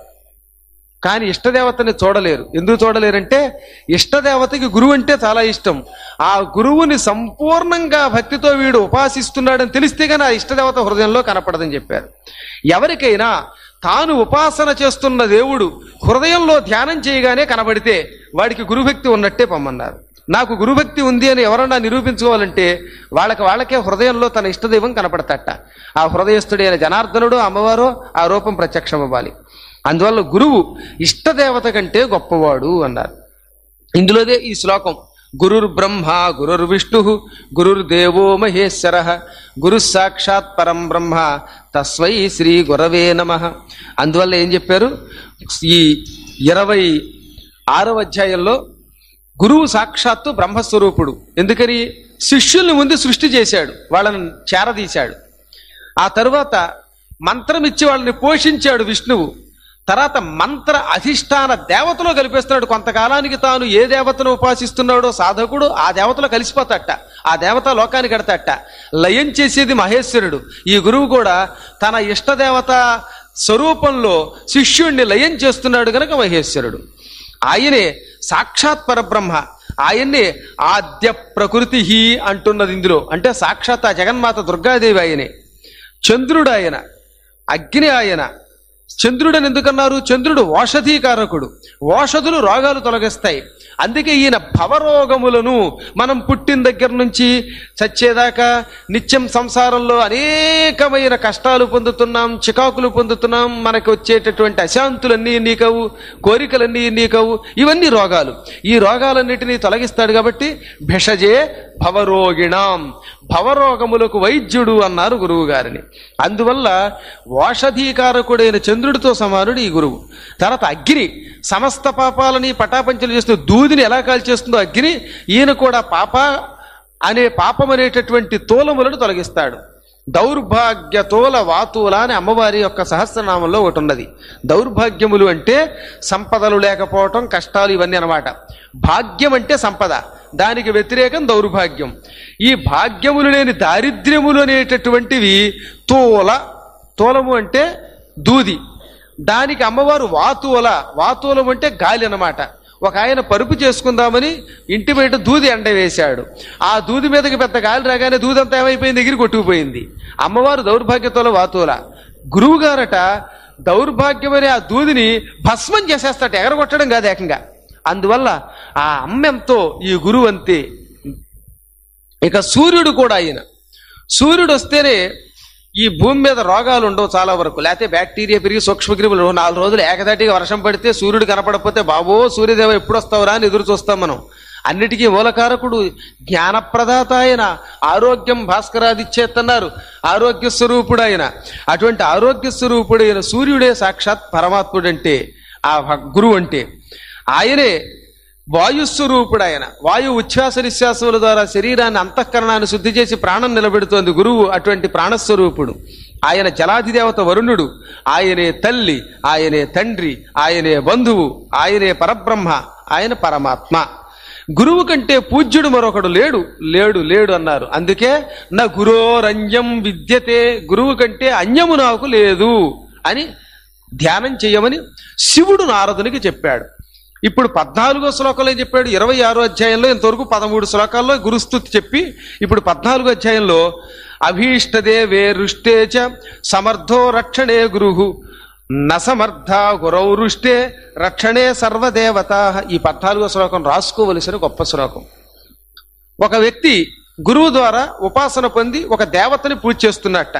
కానీ ఇష్టదేవతని చూడలేరు ఎందుకు చూడలేరంటే ఇష్టదేవతకి గురువు అంటే చాలా ఇష్టం ఆ గురువుని సంపూర్ణంగా భక్తితో వీడు ఉపాసిస్తున్నాడని తెలిస్తే కానీ ఆ ఇష్టదేవత హృదయంలో కనపడదని చెప్పారు ఎవరికైనా తాను ఉపాసన చేస్తున్న దేవుడు హృదయంలో ధ్యానం చేయగానే కనబడితే వాడికి గురుభక్తి ఉన్నట్టే పొమ్మన్నారు నాకు గురుభక్తి ఉంది అని ఎవరన్నా నిరూపించుకోవాలంటే వాళ్ళకి వాళ్ళకే హృదయంలో తన ఇష్టదైవం కనపడతట ఆ హృదయస్థుడైన జనార్దనుడు అమ్మవారు ఆ రూపం ప్రత్యక్షం అవ్వాలి అందువల్ల గురువు ఇష్టదేవత కంటే గొప్పవాడు అన్నారు ఇందులోదే ఈ శ్లోకం గురుర్ బ్రహ్మ గురుర్ విష్ణు గురుర్ దేవో మహేశ్వర గురు సాక్షాత్ పరం బ్రహ్మ తస్వై శ్రీ గురవే నమ అందువల్ల ఏం చెప్పారు ఈ ఇరవై ఆరవ అధ్యాయంలో గురువు సాక్షాత్తు బ్రహ్మస్వరూపుడు ఎందుకని శిష్యుల్ని ముందు సృష్టి చేశాడు వాళ్ళని చేరదీశాడు ఆ తరువాత మంత్రం ఇచ్చి వాళ్ళని పోషించాడు విష్ణువు తర్వాత మంత్ర అధిష్టాన దేవతలో కలిపేస్తున్నాడు కొంతకాలానికి తాను ఏ దేవతను ఉపాసిస్తున్నాడో సాధకుడు ఆ దేవతలో కలిసిపోతాట ఆ దేవత లోకానికి ఎడతాట లయం చేసేది మహేశ్వరుడు ఈ గురువు కూడా తన ఇష్టదేవత స్వరూపంలో శిష్యుణ్ణి లయం చేస్తున్నాడు గనక మహేశ్వరుడు ఆయనే సాక్షాత్ పరబ్రహ్మ ఆయన్నే ఆద్య ప్రకృతి అంటున్నది ఇందులో అంటే సాక్షాత్ ఆ జగన్మాత దుర్గాదేవి ఆయనే చంద్రుడు ఆయన అగ్ని ఆయన చంద్రుడని ఎందుకన్నారు చంద్రుడు ఓషధీకారకుడు ఓషధులు రోగాలు తొలగిస్తాయి అందుకే ఈయన భవరోగములను మనం పుట్టిన దగ్గర నుంచి చచ్చేదాకా నిత్యం సంసారంలో అనేకమైన కష్టాలు పొందుతున్నాం చికాకులు పొందుతున్నాం మనకు వచ్చేటటువంటి అశాంతులన్నీ నీకవు కోరికలన్నీ నీకవు ఇవన్నీ రోగాలు ఈ రోగాలన్నిటినీ తొలగిస్తాడు కాబట్టి భిషజే భవరోగిణాం భవరోగములకు వైద్యుడు అన్నారు గురువు గారిని అందువల్ల ఓషధీకారకుడైన చంద్రుడితో సమానుడు ఈ గురువు తర్వాత అగ్ని సమస్త పాపాలని పటాపంచలు చేస్తూ దూదిని ఎలా కాల్చేస్తుందో అగ్ని ఈయన కూడా పాప అనే పాపం అనేటటువంటి తోలములను తొలగిస్తాడు దౌర్భాగ్య తోల వాతుల అని అమ్మవారి యొక్క సహస్రనామంలో ఒకటి ఉన్నది దౌర్భాగ్యములు అంటే సంపదలు లేకపోవటం కష్టాలు ఇవన్నీ అన్నమాట భాగ్యం అంటే సంపద దానికి వ్యతిరేకం దౌర్భాగ్యం ఈ భాగ్యములు లేని దారిద్ర్యములు అనేటటువంటివి తోల తూలము అంటే దూది దానికి అమ్మవారు వాతువల వాతువలం అంటే గాలి అన్నమాట ఒక ఆయన పరుపు చేసుకుందామని ఇంటి బయట దూది ఎండ వేశాడు ఆ దూది మీదకి పెద్ద గాలి రాగానే దూది అంతా ఏమైపోయింది ఎగిరి కొట్టుకుపోయింది అమ్మవారు దౌర్భాగ్యతోల వాతువల గురువు గారట దౌర్భాగ్యమనే ఆ దూదిని భస్మం చేసేస్తాట ఎగరగొట్టడం కాదు ఏకంగా అందువల్ల ఆ అమ్మెంతో ఈ గురువు అంతే ఇక సూర్యుడు కూడా ఆయన సూర్యుడు వస్తేనే ఈ భూమి మీద రోగాలు ఉండవు చాలా వరకు లేకపోతే బ్యాక్టీరియా పెరిగి సూక్ష్మక్రిములు నాలుగు రోజులు ఏకదాటిగా వర్షం పడితే సూర్యుడు కనపడకపోతే బాబో సూర్యదేవ ఎప్పుడు వస్తావురా అని ఎదురు చూస్తాం మనం అన్నిటికీ మూలకారకుడు జ్ఞానప్రదాత ఆయన ఆరోగ్యం భాస్కరాదిచ్చేతన్నారు ఆరోగ్య స్వరూపుడు ఆయన అటువంటి ఆరోగ్య స్వరూపుడైన సూర్యుడే సాక్షాత్ పరమాత్ముడంటే ఆ భ- గురువు అంటే ఆయనే వాయుస్వరూపుడు ఆయన వాయు ఉచ్ఛ్వాస నిశ్వాసముల ద్వారా శరీరాన్ని అంతఃకరణాన్ని శుద్ధి చేసి ప్రాణం నిలబెడుతోంది గురువు అటువంటి ప్రాణస్వరూపుడు ఆయన జలాధిదేవత వరుణుడు ఆయనే తల్లి ఆయనే తండ్రి ఆయనే బంధువు ఆయనే పరబ్రహ్మ ఆయన పరమాత్మ గురువు కంటే పూజ్యుడు మరొకడు లేడు లేడు లేడు అన్నారు అందుకే నా గురోరంజం విద్యతే గురువు కంటే అన్యము నాకు లేదు అని ధ్యానం చేయమని శివుడు నారదునికి చెప్పాడు ఇప్పుడు పద్నాలుగో శ్లోకంలో ఏం చెప్పాడు ఇరవై ఆరో అధ్యాయంలో ఇంతవరకు పదమూడు శ్లోకాల్లో గురుస్థుతి చెప్పి ఇప్పుడు పద్నాలుగో అధ్యాయంలో అభీష్టదేవే రుష్టే చ సమర్థో రక్షణే గురుహు నసమర్థ గురౌరుష్టే రక్షణే సర్వదేవత ఈ పద్నాలుగో శ్లోకం రాసుకోవలసిన గొప్ప శ్లోకం ఒక వ్యక్తి గురువు ద్వారా ఉపాసన పొంది ఒక దేవతని పూజ చేస్తున్నట్ట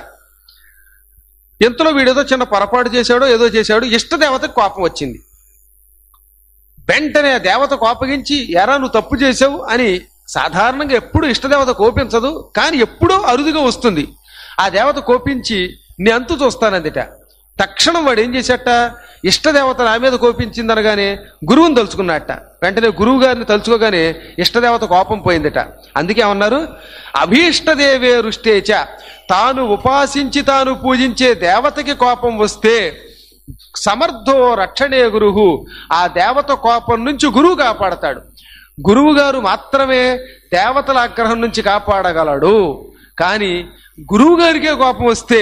ఇంతలో వీడేదో చిన్న పొరపాటు చేశాడో ఏదో చేశాడు ఇష్టదేవతకు కోపం వచ్చింది వెంటనే ఆ దేవత కోపగించి ఎరా నువ్వు తప్పు చేసావు అని సాధారణంగా ఎప్పుడు ఇష్టదేవత కోపించదు కానీ ఎప్పుడో అరుదుగా వస్తుంది ఆ దేవత కోపించి నీ అంతు చూస్తానందిట తక్షణం వాడు ఏం చేశాట ఇష్టదేవత నా మీద కోపించింది అనగానే గురువుని తలుచుకున్నట్ట వెంటనే గురువు గారిని తలుచుకోగానే ఇష్టదేవత కోపం పోయిందిట అందుకే ఏమన్నారు అభీష్టదేవే రుష్టేచ తాను ఉపాసించి తాను పూజించే దేవతకి కోపం వస్తే సమర్థో రక్షణే గురువు ఆ దేవత కోపం నుంచి గురువు కాపాడతాడు గురువు గారు మాత్రమే దేవతల ఆగ్రహం నుంచి కాపాడగలడు కానీ గురువు గారికే కోపం వస్తే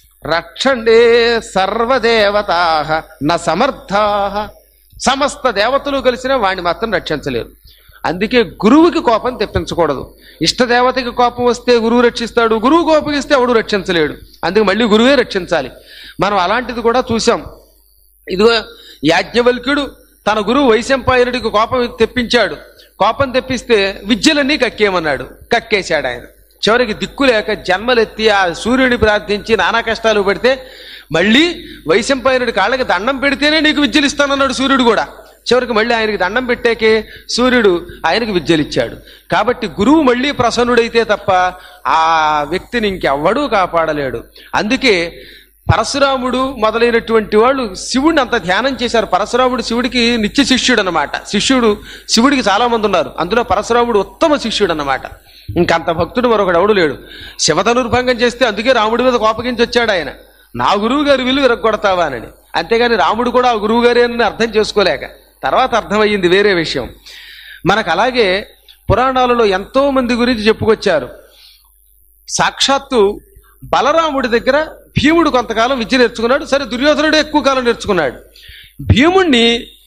రక్షణే సర్వదేవతా న సమర్థా సమస్త దేవతలు కలిసిన వాణ్ణి మాత్రం రక్షించలేరు అందుకే గురువుకి కోపం తెప్పించకూడదు ఇష్టదేవతకి కోపం వస్తే గురువు రక్షిస్తాడు గురువు కోపగిస్తే ఎవడు రక్షించలేడు అందుకే మళ్ళీ గురువే రక్షించాలి మనం అలాంటిది కూడా చూసాం ఇదిగో యాజ్ఞవల్క్యుడు తన గురువు వైశంపాయనుడికి కోపం తెప్పించాడు కోపం తెప్పిస్తే విద్యలన్నీ కక్కేయమన్నాడు కక్కేశాడు ఆయన చివరికి దిక్కు లేక జన్మలెత్తి ఆ సూర్యుడిని ప్రార్థించి నానా కష్టాలు పడితే మళ్ళీ వైశంపాయనుడి కాళ్ళకి దండం పెడితేనే నీకు విద్యలు ఇస్తానన్నాడు సూర్యుడు కూడా చివరికి మళ్ళీ ఆయనకి దండం పెట్టాకే సూర్యుడు ఆయనకి విద్యలు ఇచ్చాడు కాబట్టి గురువు మళ్ళీ ప్రసన్నుడైతే తప్ప ఆ వ్యక్తిని ఇంకెవ్వడూ కాపాడలేడు అందుకే పరశురాముడు మొదలైనటువంటి వాళ్ళు శివుడిని అంత ధ్యానం చేశారు పరశురాముడు శివుడికి నిత్య శిష్యుడు అనమాట శిష్యుడు శివుడికి చాలా మంది ఉన్నారు అందులో పరశురాముడు ఉత్తమ శిష్యుడు అనమాట ఇంకంత భక్తుడు మరొకడు ఎవడు లేడు శివధనుర్భంగం చేస్తే అందుకే రాముడి మీద కోపగించి వచ్చాడు ఆయన నా గురువు గారి విలువ విరగొడతావా అని అంతేగాని రాముడు కూడా ఆ గురువు గారే అని అర్థం చేసుకోలేక తర్వాత అర్థమయ్యింది వేరే విషయం మనకు అలాగే పురాణాలలో ఎంతో మంది గురించి చెప్పుకొచ్చారు సాక్షాత్తు బలరాముడి దగ్గర భీముడు కొంతకాలం విద్య నేర్చుకున్నాడు సరే దుర్యోధనుడు ఎక్కువ కాలం నేర్చుకున్నాడు భీముణ్ణి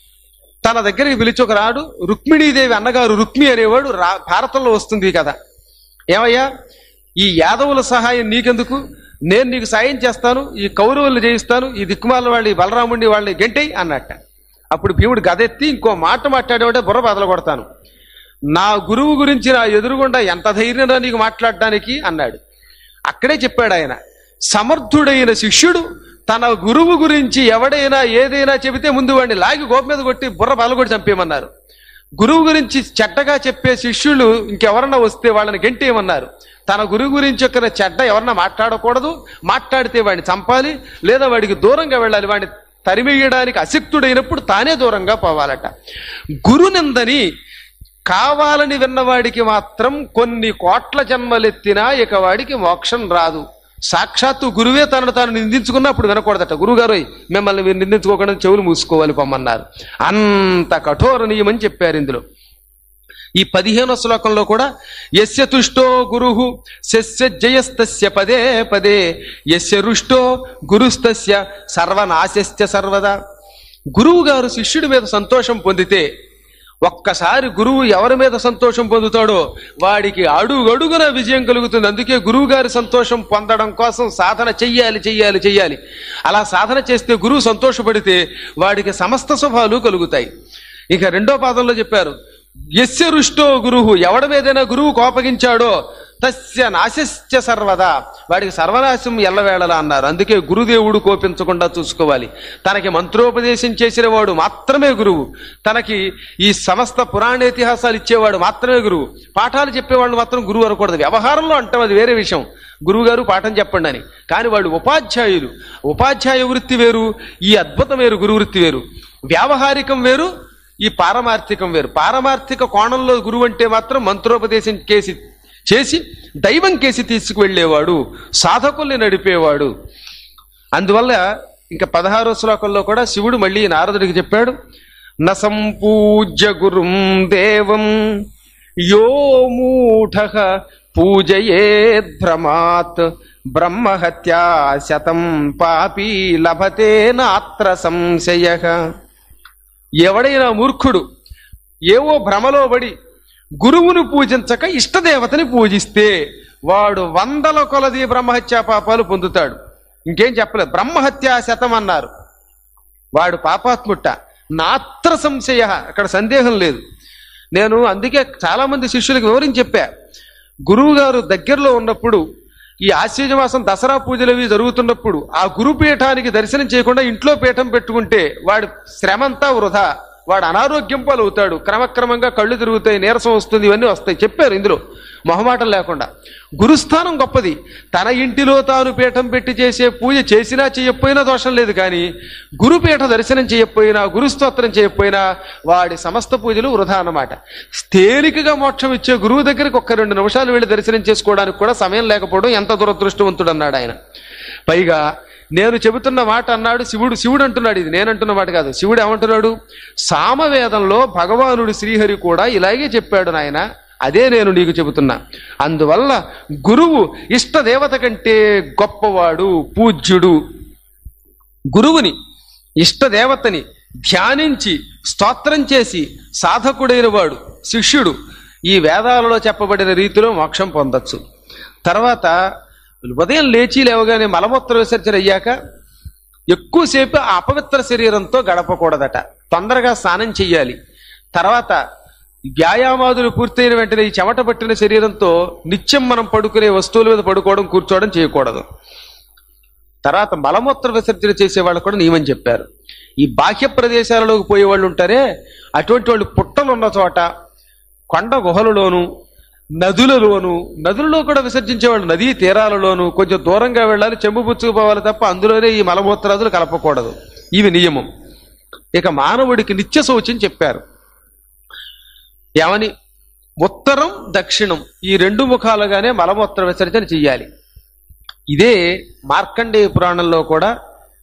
తన దగ్గరికి పిలిచి ఒక రాడు రుక్మిణీదేవి అన్నగారు రుక్మి అనేవాడు రా భారతంలో వస్తుంది కదా ఏమయ్యా ఈ యాదవుల సహాయం నీకెందుకు నేను నీకు సాయం చేస్తాను ఈ కౌరవుల్ని జయిస్తాను ఈ దిక్కుమాల వాళ్ళని బలరాముడిని వాళ్ళని గెంటేయి అన్నట్ట అప్పుడు భీముడు గదెత్తి ఇంకో మాట మాట్లాడేవాడే బుర్ర బదలు కొడతాను నా గురువు గురించి నా ఎదురుగుండా ఎంత ధైర్యంగా నీకు మాట్లాడడానికి అన్నాడు అక్కడే చెప్పాడు ఆయన సమర్థుడైన శిష్యుడు తన గురువు గురించి ఎవడైనా ఏదైనా చెబితే ముందు వాడిని లాగి గోప మీద కొట్టి బుర్ర పగలగొట్టి చంపేయమన్నారు గురువు గురించి చెడ్డగా చెప్పే శిష్యులు ఇంకెవరన్నా వస్తే వాళ్ళని గెంటేయమన్నారు తన గురువు గురించి ఒక చెడ్డ ఎవరన్నా మాట్లాడకూడదు మాట్లాడితే వాడిని చంపాలి లేదా వాడికి దూరంగా వెళ్ళాలి వాడిని తరిమేయడానికి అశక్తుడైనప్పుడు తానే దూరంగా పోవాలట గురునిందని కావాలని విన్నవాడికి మాత్రం కొన్ని కోట్ల జన్మలెత్తినా ఇక వాడికి మోక్షం రాదు సాక్షాత్తు గురువే తనను తాను నిందించుకున్న అప్పుడు వినకూడదట గురుగారు మిమ్మల్ని మీరు నిందించుకోకుండా చెవులు మూసుకోవాలి పొమ్మన్నారు అంత కఠోర నియమని చెప్పారు ఇందులో ఈ పదిహేనో శ్లోకంలో కూడా యస్య తుష్టో గురు శస్య జయస్తస్య పదే పదే యస్య రుష్టో గురుస్తస్య సర్వనాశస్య సర్వదా గురువు గారు శిష్యుడి మీద సంతోషం పొందితే ఒక్కసారి గురువు ఎవరి మీద సంతోషం పొందుతాడో వాడికి అడుగడుగున విజయం కలుగుతుంది అందుకే గురువు గారి సంతోషం పొందడం కోసం సాధన చెయ్యాలి చెయ్యాలి చెయ్యాలి అలా సాధన చేస్తే గురువు సంతోషపడితే వాడికి సమస్త శుభాలు కలుగుతాయి ఇక రెండో పాదంలో చెప్పారు యస్య రుష్టో గురువు ఎవడి మీదైనా గురువు కోపగించాడో తస్య నాశస్య సర్వదా వాడికి సర్వనాశం ఎల్లవేళలా అన్నారు అందుకే గురుదేవుడు కోపించకుండా చూసుకోవాలి తనకి మంత్రోపదేశం చేసిన వాడు మాత్రమే గురువు తనకి ఈ సమస్త పురాణేతిహాసాలు ఇచ్చేవాడు మాత్రమే గురువు పాఠాలు చెప్పేవాళ్ళు మాత్రం గురువు అనకూడదు వ్యవహారంలో అంటాం అది వేరే విషయం గురువు గారు పాఠం చెప్పండి అని కానీ వాళ్ళు ఉపాధ్యాయులు ఉపాధ్యాయ వృత్తి వేరు ఈ అద్భుతం వేరు గురు వృత్తి వేరు వ్యావహారికం వేరు ఈ పారమార్థికం వేరు పారమార్థిక కోణంలో గురువు అంటే మాత్రం మంత్రోపదేశం కేసి చేసి దైవం కేసి తీసుకువెళ్ళేవాడు సాధకుల్ని నడిపేవాడు అందువల్ల ఇంకా పదహారో శ్లోకంలో కూడా శివుడు మళ్ళీ నారదుడికి చెప్పాడు న సంపూజ్య గురుం దేవం యో మూఢ పూజయేద్భ్రమాత్ బ్రహ్మహత్యా శతం పాపీ లభతే నాత్ర సంశయ ఎవడైనా మూర్ఖుడు ఏవో భ్రమలో పడి గురువును పూజించక ఇష్టదేవతని పూజిస్తే వాడు వందల కొలది బ్రహ్మహత్యా పాపాలు పొందుతాడు ఇంకేం చెప్పలేదు బ్రహ్మహత్యా శతం అన్నారు వాడు పాపాత్ముట్ట నాత్ర సంశయ అక్కడ సందేహం లేదు నేను అందుకే చాలా మంది శిష్యులకు వివరించి చెప్పా గురువు గారు దగ్గరలో ఉన్నప్పుడు ఈ ఆశ్చర్య మాసం దసరా పూజలు అవి జరుగుతున్నప్పుడు ఆ గురుపీఠానికి దర్శనం చేయకుండా ఇంట్లో పీఠం పెట్టుకుంటే వాడి శ్రమంతా వృధా వాడు అనారోగ్యం పాలవుతాడు క్రమక్రమంగా కళ్ళు తిరుగుతాయి నీరసం వస్తుంది ఇవన్నీ వస్తాయి చెప్పారు ఇందులో మొహమాటం లేకుండా గురుస్థానం గొప్పది తన ఇంటిలో తాను పీఠం పెట్టి చేసే పూజ చేసినా చేయకపోయినా దోషం లేదు కానీ గురుపీఠ దర్శనం చేయకపోయినా గురుస్తోత్రం చేయకపోయినా వాడి సమస్త పూజలు వృధా అన్నమాట తేలికగా మోక్షం ఇచ్చే గురువు దగ్గరికి ఒక్క రెండు నిమిషాలు వెళ్ళి దర్శనం చేసుకోవడానికి కూడా సమయం లేకపోవడం ఎంత దురదృష్టవంతుడు అన్నాడు ఆయన పైగా నేను చెబుతున్న మాట అన్నాడు శివుడు శివుడు అంటున్నాడు ఇది నేను అంటున్న మాట కాదు శివుడు ఏమంటున్నాడు సామవేదంలో భగవానుడు శ్రీహరి కూడా ఇలాగే చెప్పాడు నాయన అదే నేను నీకు చెబుతున్నా అందువల్ల గురువు ఇష్ట దేవత కంటే గొప్పవాడు పూజ్యుడు గురువుని ఇష్ట దేవతని ధ్యానించి స్తోత్రం చేసి సాధకుడైన వాడు శిష్యుడు ఈ వేదాలలో చెప్పబడిన రీతిలో మోక్షం పొందొచ్చు తర్వాత ఉదయం లేచి లేవగానే మలమూత్ర విసర్జన అయ్యాక ఎక్కువసేపు ఆ అపవిత్ర శరీరంతో గడపకూడదట తొందరగా స్నానం చెయ్యాలి తర్వాత వ్యాయామాదులు పూర్తయిన వెంటనే ఈ చెమట పట్టిన శరీరంతో నిత్యం మనం పడుకునే వస్తువుల మీద పడుకోవడం కూర్చోవడం చేయకూడదు తర్వాత మలమూత్ర విసర్జన చేసే వాళ్ళు కూడా నియమం చెప్పారు ఈ బాహ్య ప్రదేశాలలోకి పోయే వాళ్ళు ఉంటారే అటువంటి వాళ్ళు పుట్టలు ఉన్న చోట కొండ గుహలలోను నదులలోను నదులలో కూడా విసర్జించేవాళ్ళు నదీ తీరాలలోను కొంచెం దూరంగా వెళ్ళాలి చెంబు పుచ్చుకుపోవాలి తప్ప అందులోనే ఈ మలమూత్రాదులు కలపకూడదు ఇవి నియమం ఇక మానవుడికి నిత్య శౌచం చెప్పారు ఏమని ఉత్తరం దక్షిణం ఈ రెండు ముఖాలుగానే మలమూత్ర విసర్జన చెయ్యాలి ఇదే మార్కండేయ పురాణంలో కూడా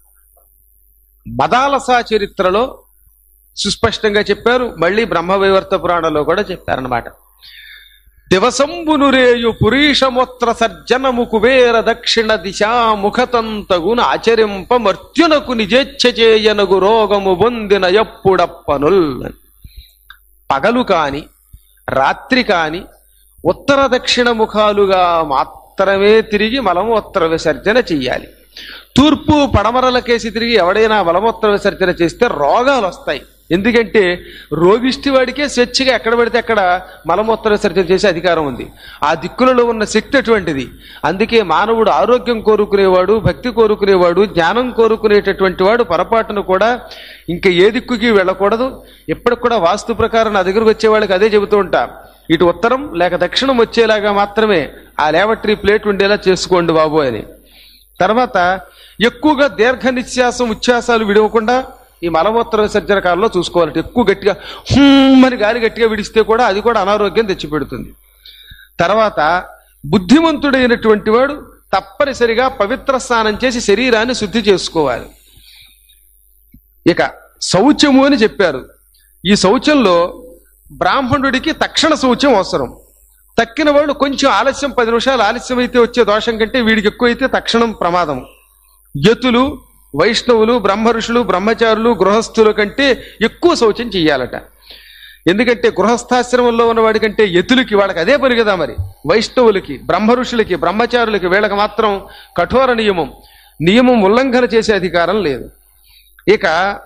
మదాలసా చరిత్రలో సుస్పష్టంగా చెప్పారు మళ్ళీ బ్రహ్మవైవర్త పురాణంలో కూడా చెప్పారనమాట దివసంబునురేయు పురీషమూత్ర సర్జనము కుబేర దక్షిణ దిశా ముఖతంతగున ఆచరింప మర్త్యునకు నిజేచ్ఛ చేయనగు రోగము పొందిన ఎప్పుడప్పనుల్ పగలు కాని రాత్రి కాని ఉత్తర దక్షిణ ముఖాలుగా మాత్రమే తిరిగి మలమూత్ర విసర్జన చెయ్యాలి తూర్పు పడమరలకేసి తిరిగి ఎవడైనా మలమూత్ర విసర్జన చేస్తే రోగాలు వస్తాయి ఎందుకంటే రోగిష్టి వాడికే స్వేచ్ఛగా ఎక్కడ పడితే అక్కడ మలమూత్ర విసర్జన చేసే అధికారం ఉంది ఆ దిక్కులలో ఉన్న శక్తి అటువంటిది అందుకే మానవుడు ఆరోగ్యం కోరుకునేవాడు భక్తి కోరుకునేవాడు జ్ఞానం కోరుకునేటటువంటి వాడు పొరపాటును కూడా ఇంకా ఏ దిక్కుకి వెళ్ళకూడదు ఎప్పటికి కూడా వాస్తు ప్రకారం నా దగ్గరకు వచ్చే వాళ్ళకి అదే చెబుతూ ఉంటా ఇటు ఉత్తరం లేక దక్షిణం వచ్చేలాగా మాత్రమే ఆ లేవట్రీ ప్లేట్ ఉండేలా చేసుకోండి బాబు అని తర్వాత ఎక్కువగా దీర్ఘ నిశ్వాసం ఉచ్ఛ్వాసాలు విడవకుండా ఈ మలమూత్ర విసర్జన కాలంలో చూసుకోవాలంటే ఎక్కువ గట్టిగా హుమ్ అని గాలి గట్టిగా విడిస్తే కూడా అది కూడా అనారోగ్యం తెచ్చిపెడుతుంది తర్వాత బుద్ధిమంతుడైనటువంటి వాడు తప్పనిసరిగా పవిత్ర స్నానం చేసి శరీరాన్ని శుద్ధి చేసుకోవాలి ఇక శౌచము అని చెప్పారు ఈ శౌచంలో బ్రాహ్మణుడికి తక్షణ శౌచ్యం అవసరం తక్కిన వాళ్ళు కొంచెం ఆలస్యం పది నిమిషాలు ఆలస్యం అయితే వచ్చే దోషం కంటే వీడికి ఎక్కువైతే తక్షణం ప్రమాదం యతులు వైష్ణవులు బ్రహ్మ ఋషులు బ్రహ్మచారులు గృహస్థుల కంటే ఎక్కువ శౌచం చెయ్యాలట ఎందుకంటే గృహస్థాశ్రమంలో ఉన్న వాడి కంటే యతులకి వాళ్ళకి అదే పని కదా మరి వైష్ణవులకి బ్రహ్మ ఋషులకి బ్రహ్మచారులకి వీళ్ళకి మాత్రం కఠోర నియమం నియమం ఉల్లంఘన చేసే అధికారం లేదు ఇక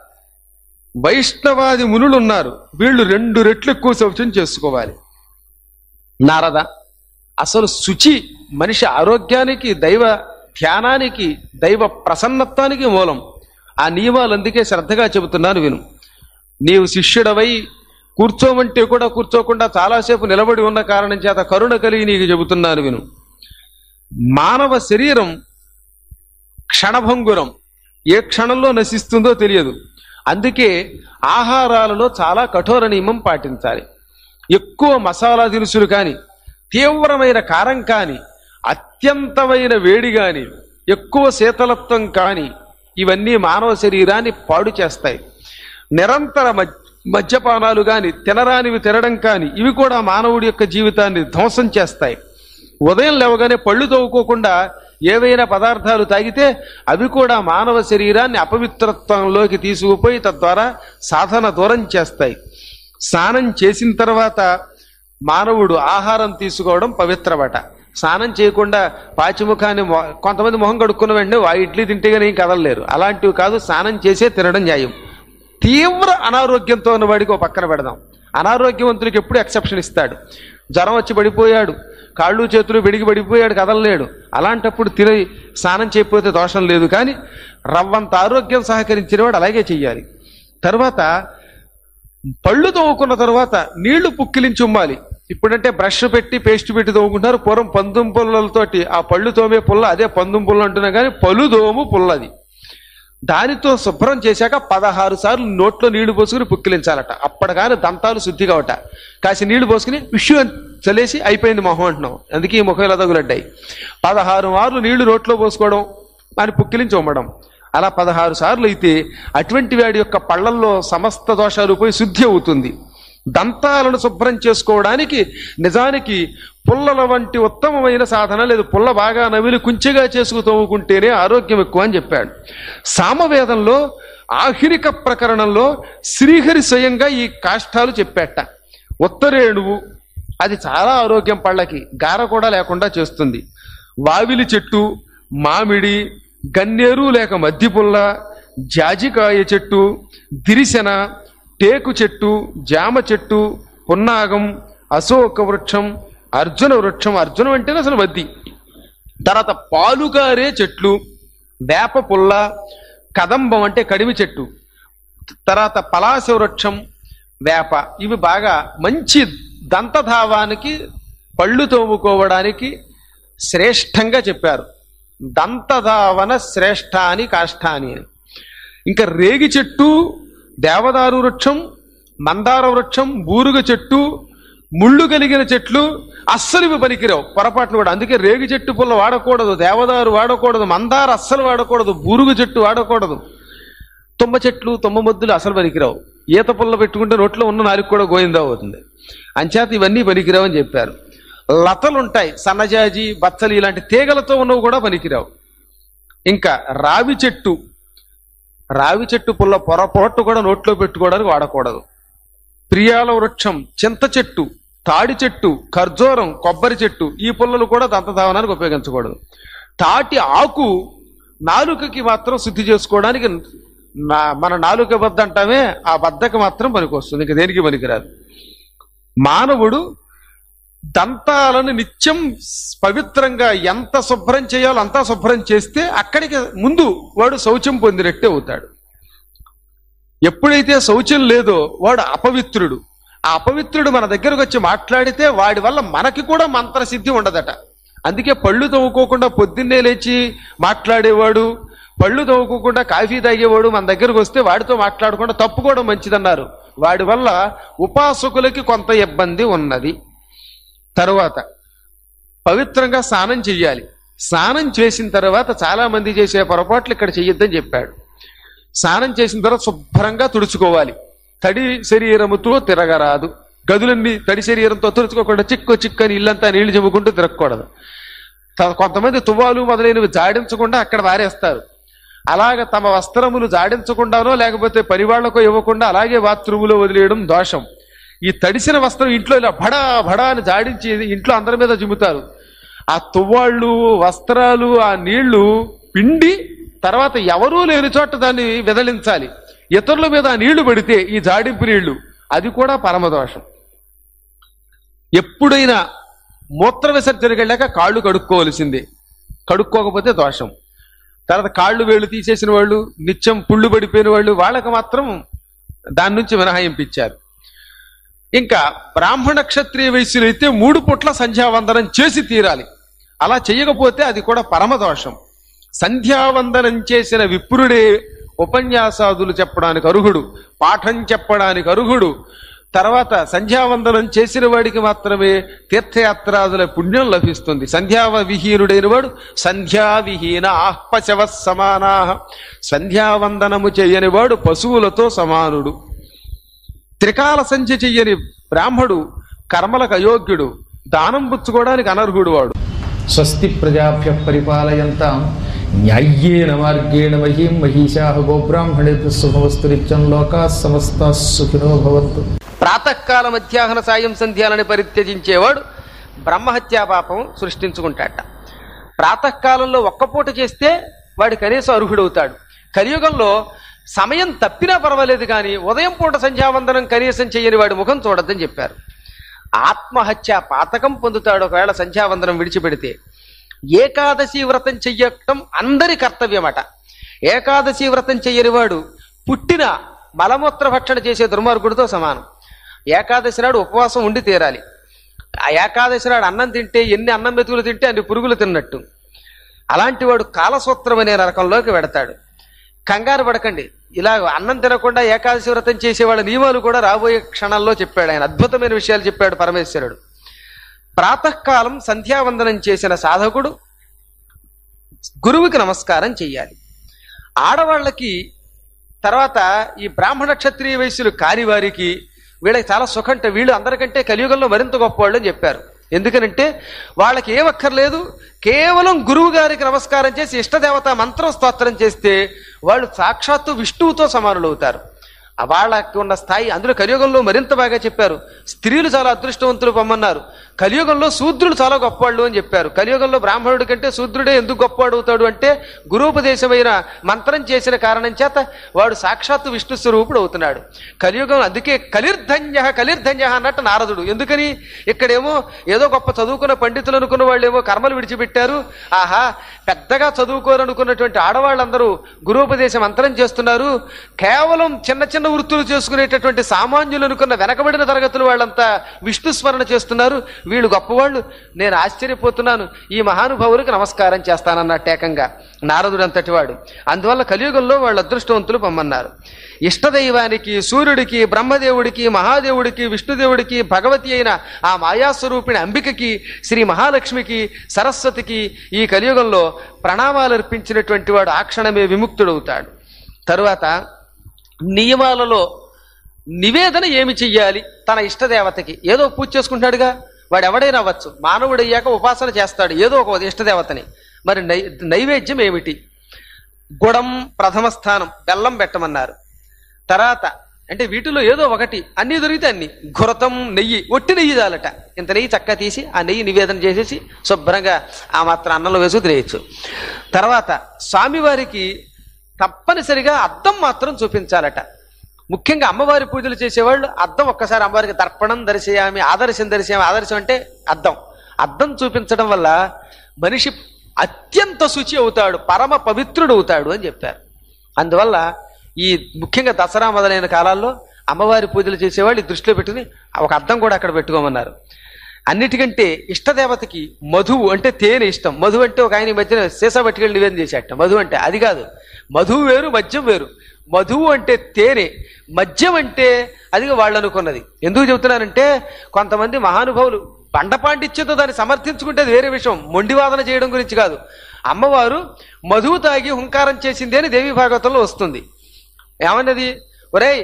వైష్ణవాది మునులు ఉన్నారు వీళ్ళు రెండు రెట్లు ఎక్కువ శౌచం చేసుకోవాలి నారద అసలు శుచి మనిషి ఆరోగ్యానికి దైవ ధ్యానానికి దైవ ప్రసన్నత్వానికి మూలం ఆ నియమాలు అందుకే శ్రద్ధగా చెబుతున్నాను విను నీవు శిష్యుడవై కూర్చోమంటే కూడా కూర్చోకుండా చాలాసేపు నిలబడి ఉన్న కారణం చేత కరుణ కలిగి నీకు చెబుతున్నాను విను మానవ శరీరం క్షణభంగురం ఏ క్షణంలో నశిస్తుందో తెలియదు అందుకే ఆహారాలలో చాలా కఠోర నియమం పాటించాలి ఎక్కువ మసాలా దినుసులు కానీ తీవ్రమైన కారం కానీ అత్యంతమైన వేడి కానీ ఎక్కువ శీతలత్వం కానీ ఇవన్నీ మానవ శరీరాన్ని పాడు చేస్తాయి నిరంతర మద్- మద్యపానాలు కానీ తినరానివి తినడం కానీ ఇవి కూడా మానవుడి యొక్క జీవితాన్ని ధ్వంసం చేస్తాయి ఉదయం లేవగానే పళ్ళు తవ్వుకోకుండా ఏవైనా పదార్థాలు తాగితే అవి కూడా మానవ శరీరాన్ని అపవిత్రత్వంలోకి తీసుకుపోయి తద్వారా సాధన దూరం చేస్తాయి స్నానం చేసిన తర్వాత మానవుడు ఆహారం తీసుకోవడం పవిత్రమట స్నానం చేయకుండా పాచిముఖాన్ని మొ- కొంతమంది మొహం కడుక్కున్న వెంటనే ఆ ఇడ్లీ తింటే కానీ ఏం కదలలేరు అలాంటివి కాదు స్నానం చేసే తినడం న్యాయం తీవ్ర అనారోగ్యంతో ఉన్న వాడికి ఒక పక్కన పెడదాం అనారోగ్యవంతుడికి ఎప్పుడు ఎక్సెప్షన్ ఇస్తాడు జ్వరం వచ్చి పడిపోయాడు కాళ్ళు చేతులు వెడిగి పడిపోయాడు కదలలేడు అలాంటప్పుడు తిని స్నానం చేయకపోతే దోషం లేదు కానీ రవ్వంత ఆరోగ్యం సహకరించిన వాడు అలాగే చెయ్యాలి తర్వాత పళ్ళు తవ్వుకున్న తర్వాత నీళ్లు పుక్కిలించి ఉమ్మాలి ఇప్పుడంటే బ్రష్ పెట్టి పేస్ట్ పెట్టి తవ్వుకుంటారు పూర్వం పందుం పుల్లలతోటి ఆ పళ్ళు తోమే పుల్ల అదే పందుం పుల్ల అంటున్నా కానీ పళ్ళు దోము పుల్లది దానితో శుభ్రం చేశాక పదహారు సార్లు నోట్లో నీళ్లు పోసుకుని పుక్కిలించాలట అప్పటిగాని దంతాలు శుద్ధి కావట కాసి నీళ్లు పోసుకుని విషు అని చలేసి అయిపోయింది మొహం అంటున్నాం అందుకే ఈ ముఖం ఇలా తగులడ్డాయి పదహారు మార్లు నీళ్లు నోట్లో పోసుకోవడం అని పుక్కిలించి ఉమ్మడం అలా పదహారు సార్లు అయితే అటువంటి వాడి యొక్క పళ్ళల్లో సమస్త దోషాలు పోయి శుద్ధి అవుతుంది దంతాలను శుభ్రం చేసుకోవడానికి నిజానికి పుల్లల వంటి ఉత్తమమైన సాధన లేదు పుల్ల బాగా నవిలి కుంచెగా చేసుకు తవ్వుకుంటేనే ఆరోగ్యం ఎక్కువ అని చెప్పాడు సామవేదంలో ఆఖిరిక ప్రకరణంలో శ్రీహరి స్వయంగా ఈ కాష్టాలు చెప్పాట ఉత్తరేణువు అది చాలా ఆరోగ్యం పళ్ళకి గార కూడా లేకుండా చేస్తుంది వావిలి చెట్టు మామిడి గన్నేరు లేక మద్ది పుల్ల జాజికాయ చెట్టు దిరిశన టేకు చెట్టు జామ చెట్టు పున్నాగం అశోక వృక్షం అర్జున వృక్షం అర్జునం అంటేనే అసలు మద్ది తర్వాత పాలుగారే చెట్లు వేప పుల్ల కదంబం అంటే కడిమి చెట్టు తర్వాత పలాస వృక్షం వేప ఇవి బాగా మంచి దంతధావానికి పళ్ళు తోముకోవడానికి శ్రేష్టంగా చెప్పారు దంతధావన శ్రేష్ఠ అని కాష్టాని అని ఇంకా రేగి చెట్టు దేవదారు వృక్షం మందార వృక్షం బూరుగ చెట్టు ముళ్ళు కలిగిన చెట్లు అస్సలు ఇవి పనికిరావు పొరపాటును కూడా అందుకే రేగి చెట్టు పుల్ల వాడకూడదు దేవదారు వాడకూడదు మందార అస్సలు వాడకూడదు బూరుగు చెట్టు వాడకూడదు తుమ్మ చెట్లు తుమ్మ మొద్దులు అసలు పనికిరావు ఈత పుల్ల పెట్టుకుంటే నోట్లో ఉన్న నాలుగు కూడా గోయిందా అవుతుంది అంచేత ఇవన్నీ పనికిరావు అని చెప్పారు లతలు ఉంటాయి సన్నజాజి బచ్చలి ఇలాంటి తీగలతో ఉన్నవి కూడా పనికిరావు ఇంకా రావి చెట్టు రావి చెట్టు పుల్ల పొరపాటు కూడా నోట్లో పెట్టుకోవడానికి వాడకూడదు ప్రియాల వృక్షం చింత చెట్టు తాడి చెట్టు ఖర్జూరం కొబ్బరి చెట్టు ఈ పుల్లలు కూడా దంతధావనానికి ఉపయోగించకూడదు తాటి ఆకు నాలుకకి మాత్రం శుద్ధి చేసుకోవడానికి నా- మన నాలుక బద్ద అంటామే ఆ బద్దకి మాత్రం పనికొస్తుంది ఇంక దేనికి పనికిరాదు మానవుడు దంతాలను నిత్యం పవిత్రంగా ఎంత శుభ్రం చేయాలో అంతా శుభ్రం చేస్తే అక్కడికి ముందు వాడు శౌచం పొందినట్టే అవుతాడు ఎప్పుడైతే శౌచం లేదో వాడు అపవిత్రుడు ఆ అపవిత్రుడు మన దగ్గరకు వచ్చి మాట్లాడితే వాడి వల్ల మనకి కూడా మంత్రసిద్ధి ఉండదట అందుకే పళ్ళు తవ్వుకోకుండా పొద్దున్నే లేచి మాట్లాడేవాడు పళ్ళు తవ్వుకోకుండా కాఫీ తాగేవాడు మన దగ్గరకు వస్తే వాడితో మాట్లాడకుండా తప్పుకోవడం మంచిదన్నారు వాడి వల్ల ఉపాసకులకి కొంత ఇబ్బంది ఉన్నది తరువాత పవిత్రంగా స్నానం చెయ్యాలి స్నానం చేసిన తర్వాత చాలా మంది చేసే పొరపాట్లు ఇక్కడ చెయ్యొద్దని చెప్పాడు స్నానం చేసిన తర్వాత శుభ్రంగా తుడుచుకోవాలి తడి శరీరముతో తిరగరాదు గదులన్నీ తడి శరీరంతో తుడుచుకోకుండా చిక్కు చిక్కు అని ఇల్లంతా నీళ్లు చెప్పుకుంటూ తిరగకూడదు త- కొంతమంది తువ్వాలు మొదలైనవి జాడించకుండా అక్కడ వారేస్తారు అలాగ తమ వస్త్రములు జాడించకుండానో లేకపోతే పరివాళ్లకు ఇవ్వకుండా అలాగే బాత్రూములో వదిలేయడం దోషం ఈ తడిసిన వస్త్రం ఇంట్లో ఇలా భడా భడా అని జాడించి ఇంట్లో అందరి మీద జిమ్ముతారు ఆ తువ్వాళ్ళు వస్త్రాలు ఆ నీళ్లు పిండి తర్వాత ఎవరూ లేని చోట దాన్ని విదలించాలి ఇతరుల మీద ఆ నీళ్లు పడితే ఈ జాడింపు నీళ్లు అది కూడా పరమదోషం ఎప్పుడైనా మూత్ర విసర్జనకి వెళ్ళాక కాళ్ళు కడుక్కోవలసిందే కడుక్కోకపోతే దోషం తర్వాత కాళ్ళు వేళ్ళు తీసేసిన వాళ్ళు నిత్యం పుళ్ళు పడిపోయిన వాళ్ళు వాళ్ళకి మాత్రం దాని నుంచి మినహాయింపించారు ఇంకా బ్రాహ్మణ క్షత్రియ వైశ్యులు అయితే మూడు పుట్ల సంధ్యావందనం చేసి తీరాలి అలా చేయకపోతే అది కూడా పరమదోషం సంధ్యావందనం చేసిన విప్రుడే ఉపన్యాసాదులు చెప్పడానికి అర్హుడు పాఠం చెప్పడానికి అర్హుడు తర్వాత సంధ్యావందనం చేసిన వాడికి మాత్రమే తీర్థయాత్రాదుల పుణ్యం లభిస్తుంది సంధ్యావ విహీనుడైన వాడు సంధ్యా విహీన ఆహ్పశవ సమానా సంధ్యావందనము చేయని వాడు పశువులతో సమానుడు త్రికాల సంధ్య చెయ్యని బ్రాహ్మడు కర్మలకు అయోగ్యుడు దానం పుచ్చుకోవడానికి అనర్హుడు వాడు స్వస్తి ప్రజాభ్య పరిపాలయంతాం న్యాయ్యేన మార్గేణ మహీం మహిషా గోబ్రాహ్మణేభ్య శుభవస్తు నిత్యం లోకా సమస్త సుఖినో భవంతు ప్రాతకాల మధ్యాహ్న సాయం సంధ్యాలని పరిత్యజించేవాడు బ్రహ్మహత్యా పాపం సృష్టించుకుంటాట ప్రాతకాలంలో ఒక్క పూట చేస్తే వాడి కనీసం అర్హుడవుతాడు కలియుగంలో సమయం తప్పినా పర్వాలేదు కానీ ఉదయం పూట సంధ్యావందనం కనీసం చేయని వాడి ముఖం చూడొద్దని చెప్పారు ఆత్మహత్య పాతకం పొందుతాడు ఒకవేళ సంధ్యావందనం విడిచిపెడితే ఏకాదశి వ్రతం చెయ్యటం అందరి కర్తవ్యమట ఏకాదశి వ్రతం చెయ్యని వాడు పుట్టిన మలమూత్ర భక్షణ చేసే దుర్మార్గుడితో సమానం ఏకాదశి నాడు ఉపవాసం ఉండి తీరాలి ఆ ఏకాదశి నాడు అన్నం తింటే ఎన్ని అన్నం మెతుకులు తింటే అన్ని పురుగులు తిన్నట్టు అలాంటి వాడు కాలసూత్రం అనే నరకంలోకి వెడతాడు కంగారు పడకండి ఇలా అన్నం తినకుండా ఏకాదశి వ్రతం చేసే వాళ్ళ నియమాలు కూడా రాబోయే క్షణాల్లో చెప్పాడు ఆయన అద్భుతమైన విషయాలు చెప్పాడు పరమేశ్వరుడు ప్రాతకాలం సంధ్యావందనం చేసిన సాధకుడు గురువుకి నమస్కారం చెయ్యాలి ఆడవాళ్ళకి తర్వాత ఈ బ్రాహ్మణ క్షత్రియ వయస్సులు కాని వారికి వీళ్ళకి చాలా సుఖంట వీళ్ళు అందరికంటే కలియుగంలో మరింత గొప్పవాళ్ళు అని చెప్పారు ఎందుకనంటే వాళ్ళకి ఏమక్కర్లేదు కేవలం గురువు గారికి నమస్కారం చేసి ఇష్టదేవత మంత్రం స్తోత్రం చేస్తే వాళ్ళు సాక్షాత్తు విష్ణువుతో సమానులు అవుతారు ఆ వాళ్ళకి ఉన్న స్థాయి అందులో కలియుగంలో మరింత బాగా చెప్పారు స్త్రీలు చాలా అదృష్టవంతులు పొమ్మన్నారు కలియుగంలో శూద్రులు చాలా గొప్పవాళ్ళు అని చెప్పారు కలియుగంలో బ్రాహ్మణుడి కంటే శూద్రుడే ఎందుకు గొప్పవాడు అవుతాడు అంటే గురూపదేశమైన మంత్రం చేసిన కారణం చేత వాడు సాక్షాత్తు విష్ణు స్వరూపుడు అవుతున్నాడు కలియుగం అందుకే కలిర్ధన్య కలిర్ధన్య అన్నట్టు నారదుడు ఎందుకని ఇక్కడేమో ఏదో గొప్ప చదువుకున్న పండితులు అనుకున్న వాళ్ళేమో కర్మలు విడిచిపెట్టారు ఆహా పెద్దగా చదువుకోరనుకున్నటువంటి ఆడవాళ్ళందరూ గురూపదేశ మంత్రం చేస్తున్నారు కేవలం చిన్న చిన్న వృత్తులు చేసుకునేటటువంటి సామాన్యులు అనుకున్న వెనకబడిన తరగతులు వాళ్ళంతా విష్ణు స్మరణ చేస్తున్నారు వీళ్ళు గొప్పవాళ్ళు నేను ఆశ్చర్యపోతున్నాను ఈ మహానుభావులకు నమస్కారం చేస్తానన్నట్టు ఏకంగా నారదుడు అంతటి వాడు అందువల్ల కలియుగంలో వాళ్ళు అదృష్టవంతులు పొమ్మన్నారు ఇష్టదైవానికి సూర్యుడికి బ్రహ్మదేవుడికి మహాదేవుడికి విష్ణుదేవుడికి భగవతి అయిన ఆ మాయాస్వరూపిణి అంబికకి శ్రీ మహాలక్ష్మికి సరస్వతికి ఈ కలియుగంలో ప్రణామాలు అర్పించినటువంటి వాడు ఆ క్షణమే విముక్తుడవుతాడు తరువాత నియమాలలో నివేదన ఏమి చెయ్యాలి తన ఇష్టదేవతకి ఏదో పూజ చేసుకుంటాడుగా వాడు ఎవడైనా అవ్వచ్చు మానవుడు అయ్యాక ఉపాసన చేస్తాడు ఏదో ఒక ఇష్టదేవతని మరి నై నైవేద్యం ఏమిటి గుడం ప్రథమ స్థానం బెల్లం పెట్టమన్నారు తర్వాత అంటే వీటిలో ఏదో ఒకటి అన్ని దొరికితే అన్ని ఘురతం నెయ్యి ఒట్టి నెయ్యి చాలట ఇంత నెయ్యి చక్కగా తీసి ఆ నెయ్యి నివేదన చేసేసి శుభ్రంగా ఆ మాత్రం అన్నంలో వేసి తినేయచ్చు తర్వాత స్వామివారికి తప్పనిసరిగా అద్దం మాత్రం చూపించాలట ముఖ్యంగా అమ్మవారి పూజలు చేసేవాళ్ళు అద్దం ఒక్కసారి అమ్మవారికి తర్పణం దర్శయామి ఆదర్శం దర్శయామి ఆదర్శం అంటే అద్దం అద్దం చూపించడం వల్ల మనిషి అత్యంత శుచి అవుతాడు పరమ పవిత్రుడు అవుతాడు అని చెప్పారు అందువల్ల ఈ ముఖ్యంగా దసరా మొదలైన కాలాల్లో అమ్మవారి పూజలు చేసేవాళ్ళు ఈ దృష్టిలో పెట్టుకుని ఒక అద్దం కూడా అక్కడ పెట్టుకోమన్నారు అన్నిటికంటే ఇష్టదేవతకి మధువు అంటే తేనె ఇష్టం మధు అంటే ఒక ఆయన ఈ మధ్యన సీసా పట్టుకెళ్ళి నివేదన చేసేట మధు అంటే అది కాదు మధువు వేరు మద్యం వేరు మధువు అంటే తేనె మద్యం అంటే అది వాళ్ళు అనుకున్నది ఎందుకు చెబుతున్నానంటే కొంతమంది మహానుభావులు బండ పాండిత్యంతో దాన్ని సమర్థించుకుంటే అది వేరే విషయం మొండివాదన చేయడం గురించి కాదు అమ్మవారు మధువు తాగి హుంకారం చేసింది అని దేవి భాగవతంలో వస్తుంది ఏమన్నది ఒరేయ్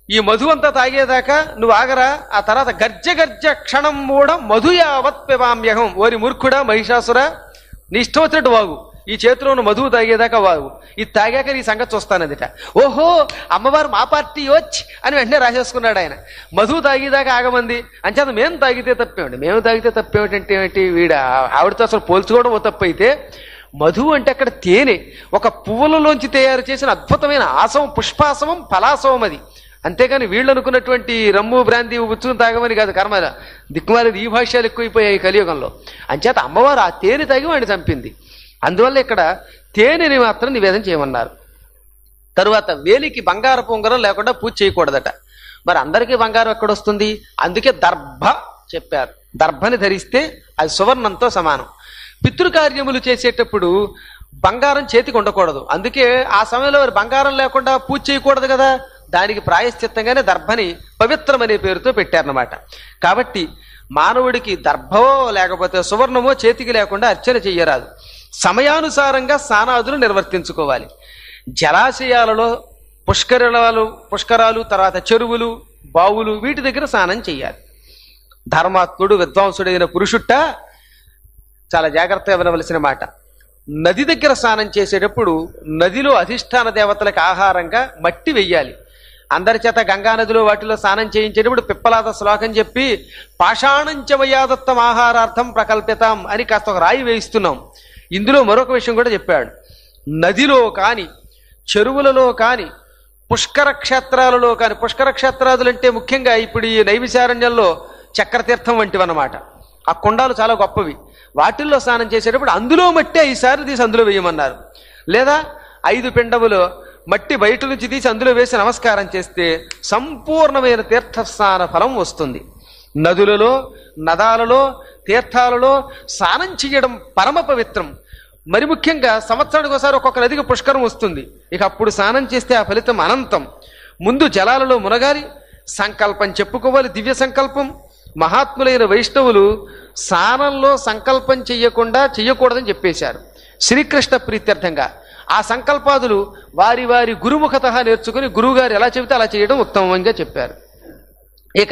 ఈ మధు అంతా తాగేదాకా నువ్వు ఆగరా ఆ తర్వాత గర్జ గర్జ క్షణం మూడ మధు యావత్ పిబామ్యహం ఓరి మూర్ఖుడా మహిషాసుర నీ ఇష్టం వచ్చినట్టు వాగు ఈ చేతిలో ఉన్న మధువు తాగేదాకా వాగు ఇది తాగాక నీ సంగతి చూస్తానదిట ఓహో అమ్మవారు మా పార్టీ వచ్చి అని వెంటనే రాసేసుకున్నాడు ఆయన మధువు తాగేదాకా ఆగమంది అంచేత మేము తాగితే తప్పేమిటి మేము తాగితే తప్పేమిటంటే ఏమిటి వీడ ఆవిడతో అసలు పోల్చుకోవడం ఓ తప్పు అయితే మధువు అంటే అక్కడ తేనె ఒక పువ్వులలోంచి తయారు చేసిన అద్భుతమైన ఆసవం పుష్పాసవం ఫలాసవం అది అంతేగాని వీళ్ళు అనుకున్నటువంటి రమ్ము బ్రాంతి ఉచ్చును తాగమని కాదు కర్మ దిక్కుమాలేదు ఈ భాష్యాలు ఎక్కువైపోయాయి ఈ కలియుగంలో అంచేత అమ్మవారు ఆ తేనె తాగి వాడిని చంపింది అందువల్ల ఇక్కడ తేనెని మాత్రం నివేదన చేయమన్నారు తరువాత వేలికి బంగారపు ఉంగరం లేకుండా పూజ చేయకూడదట మరి అందరికీ బంగారం ఎక్కడొస్తుంది అందుకే దర్భ చెప్పారు దర్భని ధరిస్తే అది సువర్ణంతో సమానం పితృకార్యములు చేసేటప్పుడు బంగారం చేతికి ఉండకూడదు అందుకే ఆ సమయంలో మరి బంగారం లేకుండా పూజ చేయకూడదు కదా దానికి ప్రాయశ్చిత్తంగానే దర్భని పవిత్రం అనే పేరుతో పెట్టారన్నమాట కాబట్టి మానవుడికి దర్భవో లేకపోతే సువర్ణమో చేతికి లేకుండా అర్చన చెయ్యరాదు సమయానుసారంగా స్నానాదులు నిర్వర్తించుకోవాలి జలాశయాలలో పుష్కరాలు పుష్కరాలు తర్వాత చెరువులు బావులు వీటి దగ్గర స్నానం చేయాలి ధర్మాత్ముడు విద్వాంసుడైన పురుషుట్ట చాలా జాగ్రత్తగా వినవలసిన మాట నది దగ్గర స్నానం చేసేటప్పుడు నదిలో అధిష్టాన దేవతలకు ఆహారంగా మట్టి వెయ్యాలి అందరి చేత గంగా నదిలో వాటిలో స్నానం చేయించేటప్పుడు పిప్పలాద శ్లోకం చెప్పి పాషాణంచమయాదత్తం ఆహారార్థం ప్రకల్పితాం అని కాస్త ఒక రాయి వేయిస్తున్నాం ఇందులో మరొక విషయం కూడా చెప్పాడు నదిలో కాని చెరువులలో కాని పుష్కర క్షేత్రాలలో కాని పుష్కర క్షేత్రాదులు అంటే ముఖ్యంగా ఇప్పుడు ఈ నైవిశారణ్యంలో చక్రతీర్థం వంటివన్నమాట ఆ కుండాలు చాలా గొప్పవి వాటిల్లో స్నానం చేసేటప్పుడు అందులో మట్టి ఈసారి తీసి అందులో వేయమన్నారు లేదా ఐదు పిండములో మట్టి బయట నుంచి తీసి అందులో వేసి నమస్కారం చేస్తే సంపూర్ణమైన తీర్థస్నాన ఫలం వస్తుంది నదులలో నదాలలో తీర్థాలలో స్నానం చేయడం పరమ పవిత్రం మరి ముఖ్యంగా సంవత్సరానికి ఒకసారి ఒక్కొక్క నదికి పుష్కరం వస్తుంది ఇక అప్పుడు స్నానం చేస్తే ఆ ఫలితం అనంతం ముందు జలాలలో మునగాలి సంకల్పం చెప్పుకోవాలి దివ్య సంకల్పం మహాత్ములైన వైష్ణవులు స్నానంలో సంకల్పం చెయ్యకుండా చెయ్యకూడదని చెప్పేశారు శ్రీకృష్ణ ప్రీత్యర్థంగా ఆ సంకల్పాదులు వారి వారి గురుముఖత నేర్చుకుని గురువుగారు ఎలా చెబితే అలా చేయడం ఉత్తమంగా చెప్పారు ఇక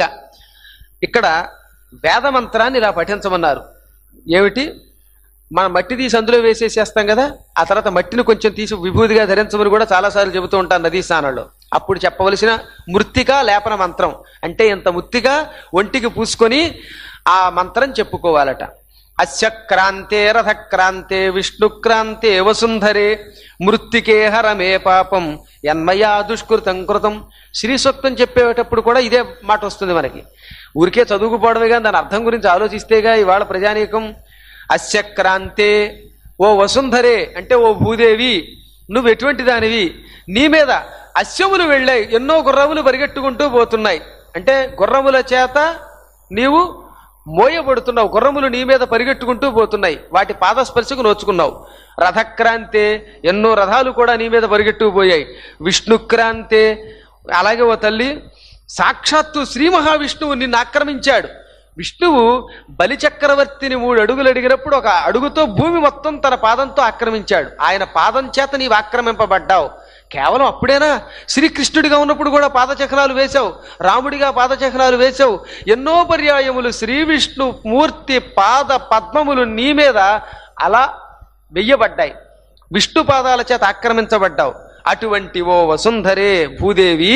ఇక్కడ వేదమంత్రాన్ని ఇలా పఠించమన్నారు ఏమిటి మనం మట్టి తీసి అందులో వేసేసేస్తాం కదా ఆ తర్వాత మట్టిని కొంచెం తీసి విభూతిగా ధరించమని కూడా చాలాసార్లు చెబుతూ ఉంటాను నదీ స్నానంలో అప్పుడు చెప్పవలసిన మృత్తిక లేపన మంత్రం అంటే ఇంత ముత్తిగా ఒంటికి పూసుకొని ఆ మంత్రం చెప్పుకోవాలట అస్య క్రాంతే రథక్రాంతే విష్ణుక్రాంతే వసుంధరే మృత్తికే హరమే పాపం ఎన్మయా దుష్కృతం కృతం శ్రీ సూక్తం చెప్పేటప్పుడు కూడా ఇదే మాట వస్తుంది మనకి ఊరికే చదువుకుపోవడమే కానీ దాని అర్థం గురించి ఆలోచిస్తేగా ఇవాళ ప్రజానీకం అస్య క్రాంతే ఓ వసుంధరే అంటే ఓ భూదేవి నువ్వు ఎటువంటి దానివి నీ మీద అశ్వములు వెళ్ళాయి ఎన్నో గుర్రములు పరిగెట్టుకుంటూ పోతున్నాయి అంటే గుర్రముల చేత నీవు మోయబడుతున్నావు గుర్రములు నీ మీద పరిగెట్టుకుంటూ పోతున్నాయి వాటి పాదస్పర్శకు నోచుకున్నావు రథక్రాంతే ఎన్నో రథాలు కూడా నీ మీద పరిగెట్టుకుపోయాయి విష్ణుక్రాంతే అలాగే ఓ తల్లి సాక్షాత్తు శ్రీ మహావిష్ణువు నిన్ను ఆక్రమించాడు విష్ణువు బలిచక్రవర్తిని మూడు అడుగులు అడిగినప్పుడు ఒక అడుగుతో భూమి మొత్తం తన పాదంతో ఆక్రమించాడు ఆయన పాదం చేత నీవు ఆక్రమింపబడ్డావు కేవలం అప్పుడేనా శ్రీకృష్ణుడిగా ఉన్నప్పుడు కూడా పాదచక్రాలు వేశావు రాముడిగా పాదచక్రాలు వేశావు ఎన్నో పర్యాయములు శ్రీ విష్ణు మూర్తి పాద పద్మములు నీ మీద అలా వెయ్యబడ్డాయి విష్ణు పాదాల చేత ఆక్రమించబడ్డావు అటువంటి ఓ వసుంధరే భూదేవి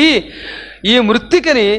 ఈ మృత్తికని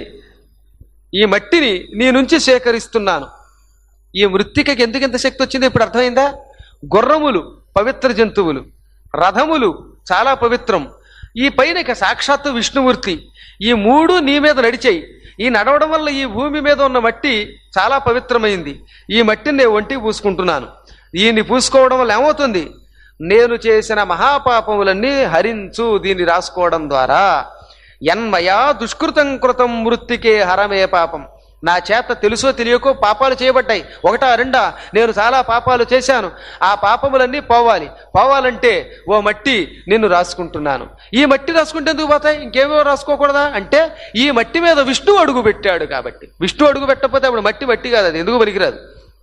ఈ మట్టిని నీ నుంచి సేకరిస్తున్నాను ఈ మృత్తికకి ఎందుకు ఎంత శక్తి వచ్చింది ఇప్పుడు అర్థమైందా గుర్రములు పవిత్ర జంతువులు రథములు చాలా పవిత్రం ఈ పైన ఇక సాక్షాత్తు విష్ణుమూర్తి ఈ మూడు నీ మీద నడిచాయి ఈ నడవడం వల్ల ఈ భూమి మీద ఉన్న మట్టి చాలా పవిత్రమైంది ఈ మట్టిని నేను ఒంటికి పూసుకుంటున్నాను దీన్ని పూసుకోవడం వల్ల ఏమవుతుంది నేను చేసిన మహాపాపములన్నీ హరించు దీన్ని రాసుకోవడం ద్వారా ఎన్మయా దుష్కృతం కృతం మృత్తికే హరమే పాపం నా చేత తెలుసో తెలియకో పాపాలు చేయబడ్డాయి ఒకటా రెండా నేను చాలా పాపాలు చేశాను ఆ పాపములన్నీ పోవాలి పోవాలంటే ఓ మట్టి నిన్ను రాసుకుంటున్నాను ఈ మట్టి రాసుకుంటే ఎందుకు పోతాయి ఇంకేమో రాసుకోకూడదా అంటే ఈ మట్టి మీద విష్ణు అడుగు పెట్టాడు కాబట్టి విష్ణు అడుగు పెట్టకపోతే అప్పుడు మట్టి మట్టి కాదు అది ఎందుకు పనికిరాదు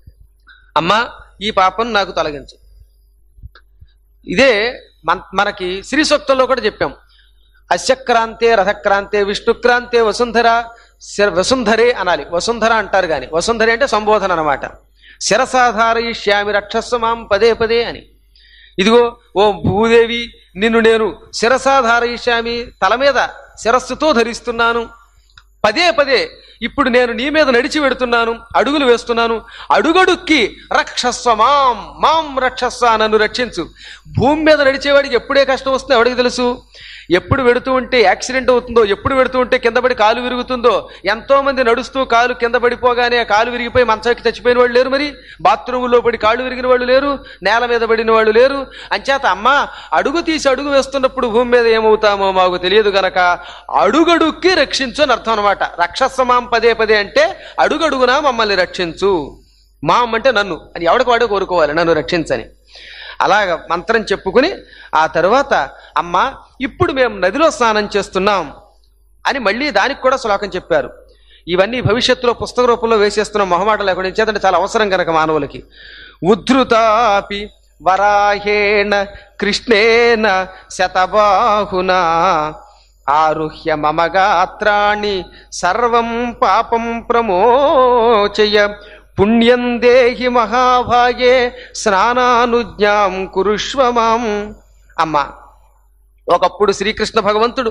అమ్మా ఈ పాపం నాకు తొలగించు ఇదే మన మనకి శ్రీ సూక్తంలో కూడా చెప్పాం అశ్యక్రాంతే రథక్రాంతే విష్ణుక్రాంతే వసుంధర శిర వసుంధరే అనాలి వసుంధర అంటారు కానీ వసుంధరే అంటే సంబోధన అనమాట శిరసాధారయిష్యామి రక్షస్వ మాం పదే పదే అని ఇదిగో ఓ భూదేవి నిన్ను నేను శిరసాధారయిష్యామి తల మీద శిరస్సుతో ధరిస్తున్నాను పదే పదే ఇప్పుడు నేను నీ మీద నడిచి వెడుతున్నాను అడుగులు వేస్తున్నాను అడుగడుక్కి రక్షస్వ మాం మాం రక్షస్వ నన్ను రక్షించు భూమి మీద నడిచేవాడికి ఎప్పుడే కష్టం వస్తుందో ఎవడికి తెలుసు ఎప్పుడు వెడుతూ ఉంటే యాక్సిడెంట్ అవుతుందో ఎప్పుడు వెడుతూ ఉంటే కింద పడి కాలు విరుగుతుందో ఎంతో మంది నడుస్తూ కాలు కింద పడిపోగానే ఆ కాలు విరిగిపోయి మంచానికి చచ్చిపోయిన వాళ్ళు లేరు మరి బాత్రూములో పడి కాళ్ళు విరిగిన వాళ్ళు లేరు నేల మీద పడిన వాళ్ళు లేరు అంచేత అమ్మ అడుగు తీసి అడుగు వేస్తున్నప్పుడు భూమి మీద ఏమవుతామో మాకు తెలియదు గనక అడుగడుక్కి రక్షించు అని అర్థం అనమాట రక్షస్సమాం పదే పదే అంటే అడుగడుగునా మమ్మల్ని రక్షించు మాం అంటే నన్ను అని ఎవడికి వాడే కోరుకోవాలి నన్ను రక్షించని అలాగ మంత్రం చెప్పుకుని ఆ తరువాత అమ్మ ఇప్పుడు మేము నదిలో స్నానం చేస్తున్నాం అని మళ్ళీ దానికి కూడా శ్లోకం చెప్పారు ఇవన్నీ భవిష్యత్తులో పుస్తక రూపంలో వేసేస్తున్న మొహమాట లేకుండా చేతంటే చాలా అవసరం కనుక మానవులకి ఉద్ధృతాపి వరాహేణ కృష్ణేన శతబాహునా ఆరుహ్య మమ గాత్రాణి సర్వం పాపం ప్రమోచయ పుణ్యం దేహి మహాభాగే స్నానానుజ్ఞాం కురుష్వ మాం అమ్మా ఒకప్పుడు శ్రీకృష్ణ భగవంతుడు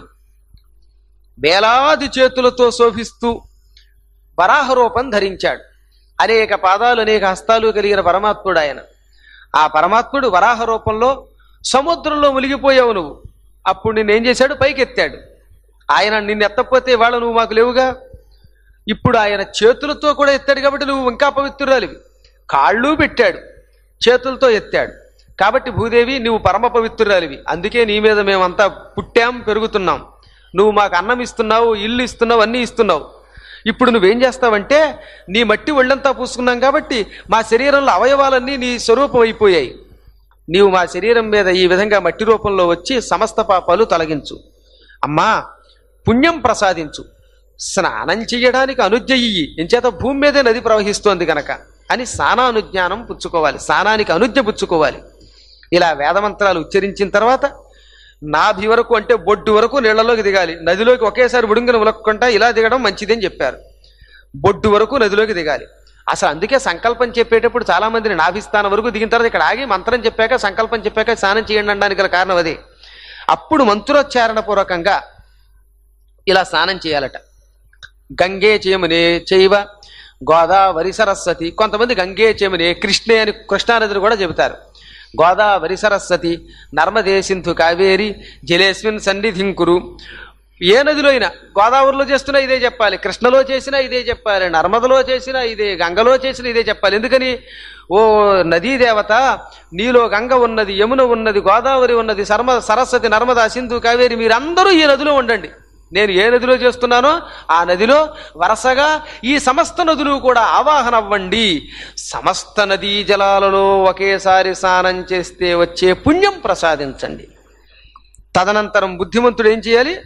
వేలాది చేతులతో శోభిస్తూ వరాహ రూపం ధరించాడు అనేక పాదాలు అనేక హస్తాలు కలిగిన పరమాత్ముడు ఆయన ఆ పరమాత్ముడు వరాహ రూపంలో సముద్రంలో మునిగిపోయావు నువ్వు అప్పుడు నిన్నేం చేశాడు పైకెత్తాడు ఆయన నిన్ను ఎత్తకపోతే వాళ్ళ నువ్వు మాకు లేవుగా ఇప్పుడు ఆయన చేతులతో కూడా ఎత్తాడు కాబట్టి నువ్వు ఇంకా పవిత్రురాలివి కాళ్ళు పెట్టాడు చేతులతో ఎత్తాడు కాబట్టి భూదేవి నువ్వు పరమ పవిత్రురాలివి అందుకే నీ మీద మేమంతా పుట్టాం పెరుగుతున్నాం నువ్వు మాకు అన్నం ఇస్తున్నావు ఇల్లు ఇస్తున్నావు అన్నీ ఇస్తున్నావు ఇప్పుడు నువ్వేం చేస్తావంటే నీ మట్టి ఒళ్ళంతా పూసుకున్నాం కాబట్టి మా శరీరంలో అవయవాలన్నీ నీ స్వరూపం అయిపోయాయి నీవు మా శరీరం మీద ఈ విధంగా మట్టి రూపంలో వచ్చి సమస్త పాపాలు తొలగించు అమ్మా పుణ్యం ప్రసాదించు స్నానం చేయడానికి అనుజ్ఞయి ఎంచేత భూమి మీదే నది ప్రవహిస్తోంది గనక అని స్నానానుజ్ఞానం పుచ్చుకోవాలి స్నానానికి అనుజ్ఞ పుచ్చుకోవాలి ఇలా వేదమంత్రాలు ఉచ్చరించిన తర్వాత నాభి వరకు అంటే బొడ్డు వరకు నీళ్లలోకి దిగాలి నదిలోకి ఒకేసారి ఉడుంగిన ఉలక్కుంటా ఇలా దిగడం మంచిదని చెప్పారు బొడ్డు వరకు నదిలోకి దిగాలి అసలు అందుకే సంకల్పం చెప్పేటప్పుడు చాలా మందిని నాభిస్థానం వరకు దిగిన తర్వాత ఇక్కడ ఆగి మంత్రం చెప్పాక సంకల్పం చెప్పాక స్నానం చేయండి అనడానికి గల కారణం అదే అప్పుడు మంత్రోచ్చారణ పూర్వకంగా ఇలా స్నానం చేయాలట గంగే చేయమనే చేయవ గోదావరి సరస్వతి కొంతమంది గంగే చేయమనే కృష్ణే అని కృష్ణానదిని కూడా చెబుతారు గోదావరి సరస్వతి నర్మదే సింధు కావేరి జలేస్మిన్ సన్నిధింకురు ఏ నదిలో అయినా గోదావరిలో చేస్తున్నా ఇదే చెప్పాలి కృష్ణలో చేసినా ఇదే చెప్పాలి నర్మదలో చేసినా ఇదే గంగలో చేసినా ఇదే చెప్పాలి ఎందుకని ఓ నదీ దేవత నీలో గంగ ఉన్నది యమున ఉన్నది గోదావరి ఉన్నది సర్మ సరస్వతి నర్మదా సింధు కావేరి మీరందరూ ఈ నదిలో ఉండండి నేను ఏ నదిలో చేస్తున్నానో ఆ నదిలో వరుసగా ఈ సమస్త నదులు కూడా ఆవాహన అవ్వండి సమస్త నదీ జలాలలో ఒకేసారి స్నానం చేస్తే వచ్చే పుణ్యం ప్రసాదించండి తదనంతరం బుద్ధిమంతుడు ఏం చేయాలి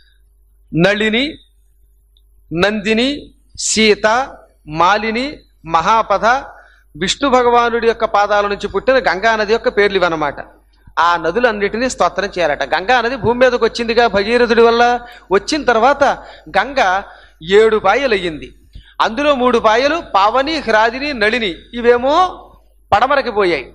నళిని నందిని సీత మాలిని మహాపథ విష్ణు భగవానుడి యొక్క పాదాల నుంచి పుట్టిన గంగా నది యొక్క పేర్లు ఇవన్నమాట ఆ నదులన్నిటినీ స్తోత్రం చేయాలట గంగా నది భూమి మీదకి వచ్చిందిగా భగీరథుడి వల్ల వచ్చిన తర్వాత గంగ ఏడు పాయలు అయ్యింది అందులో మూడు పాయలు పావని హ్రాదిని నళిని ఇవేమో పడమరకి పోయాయి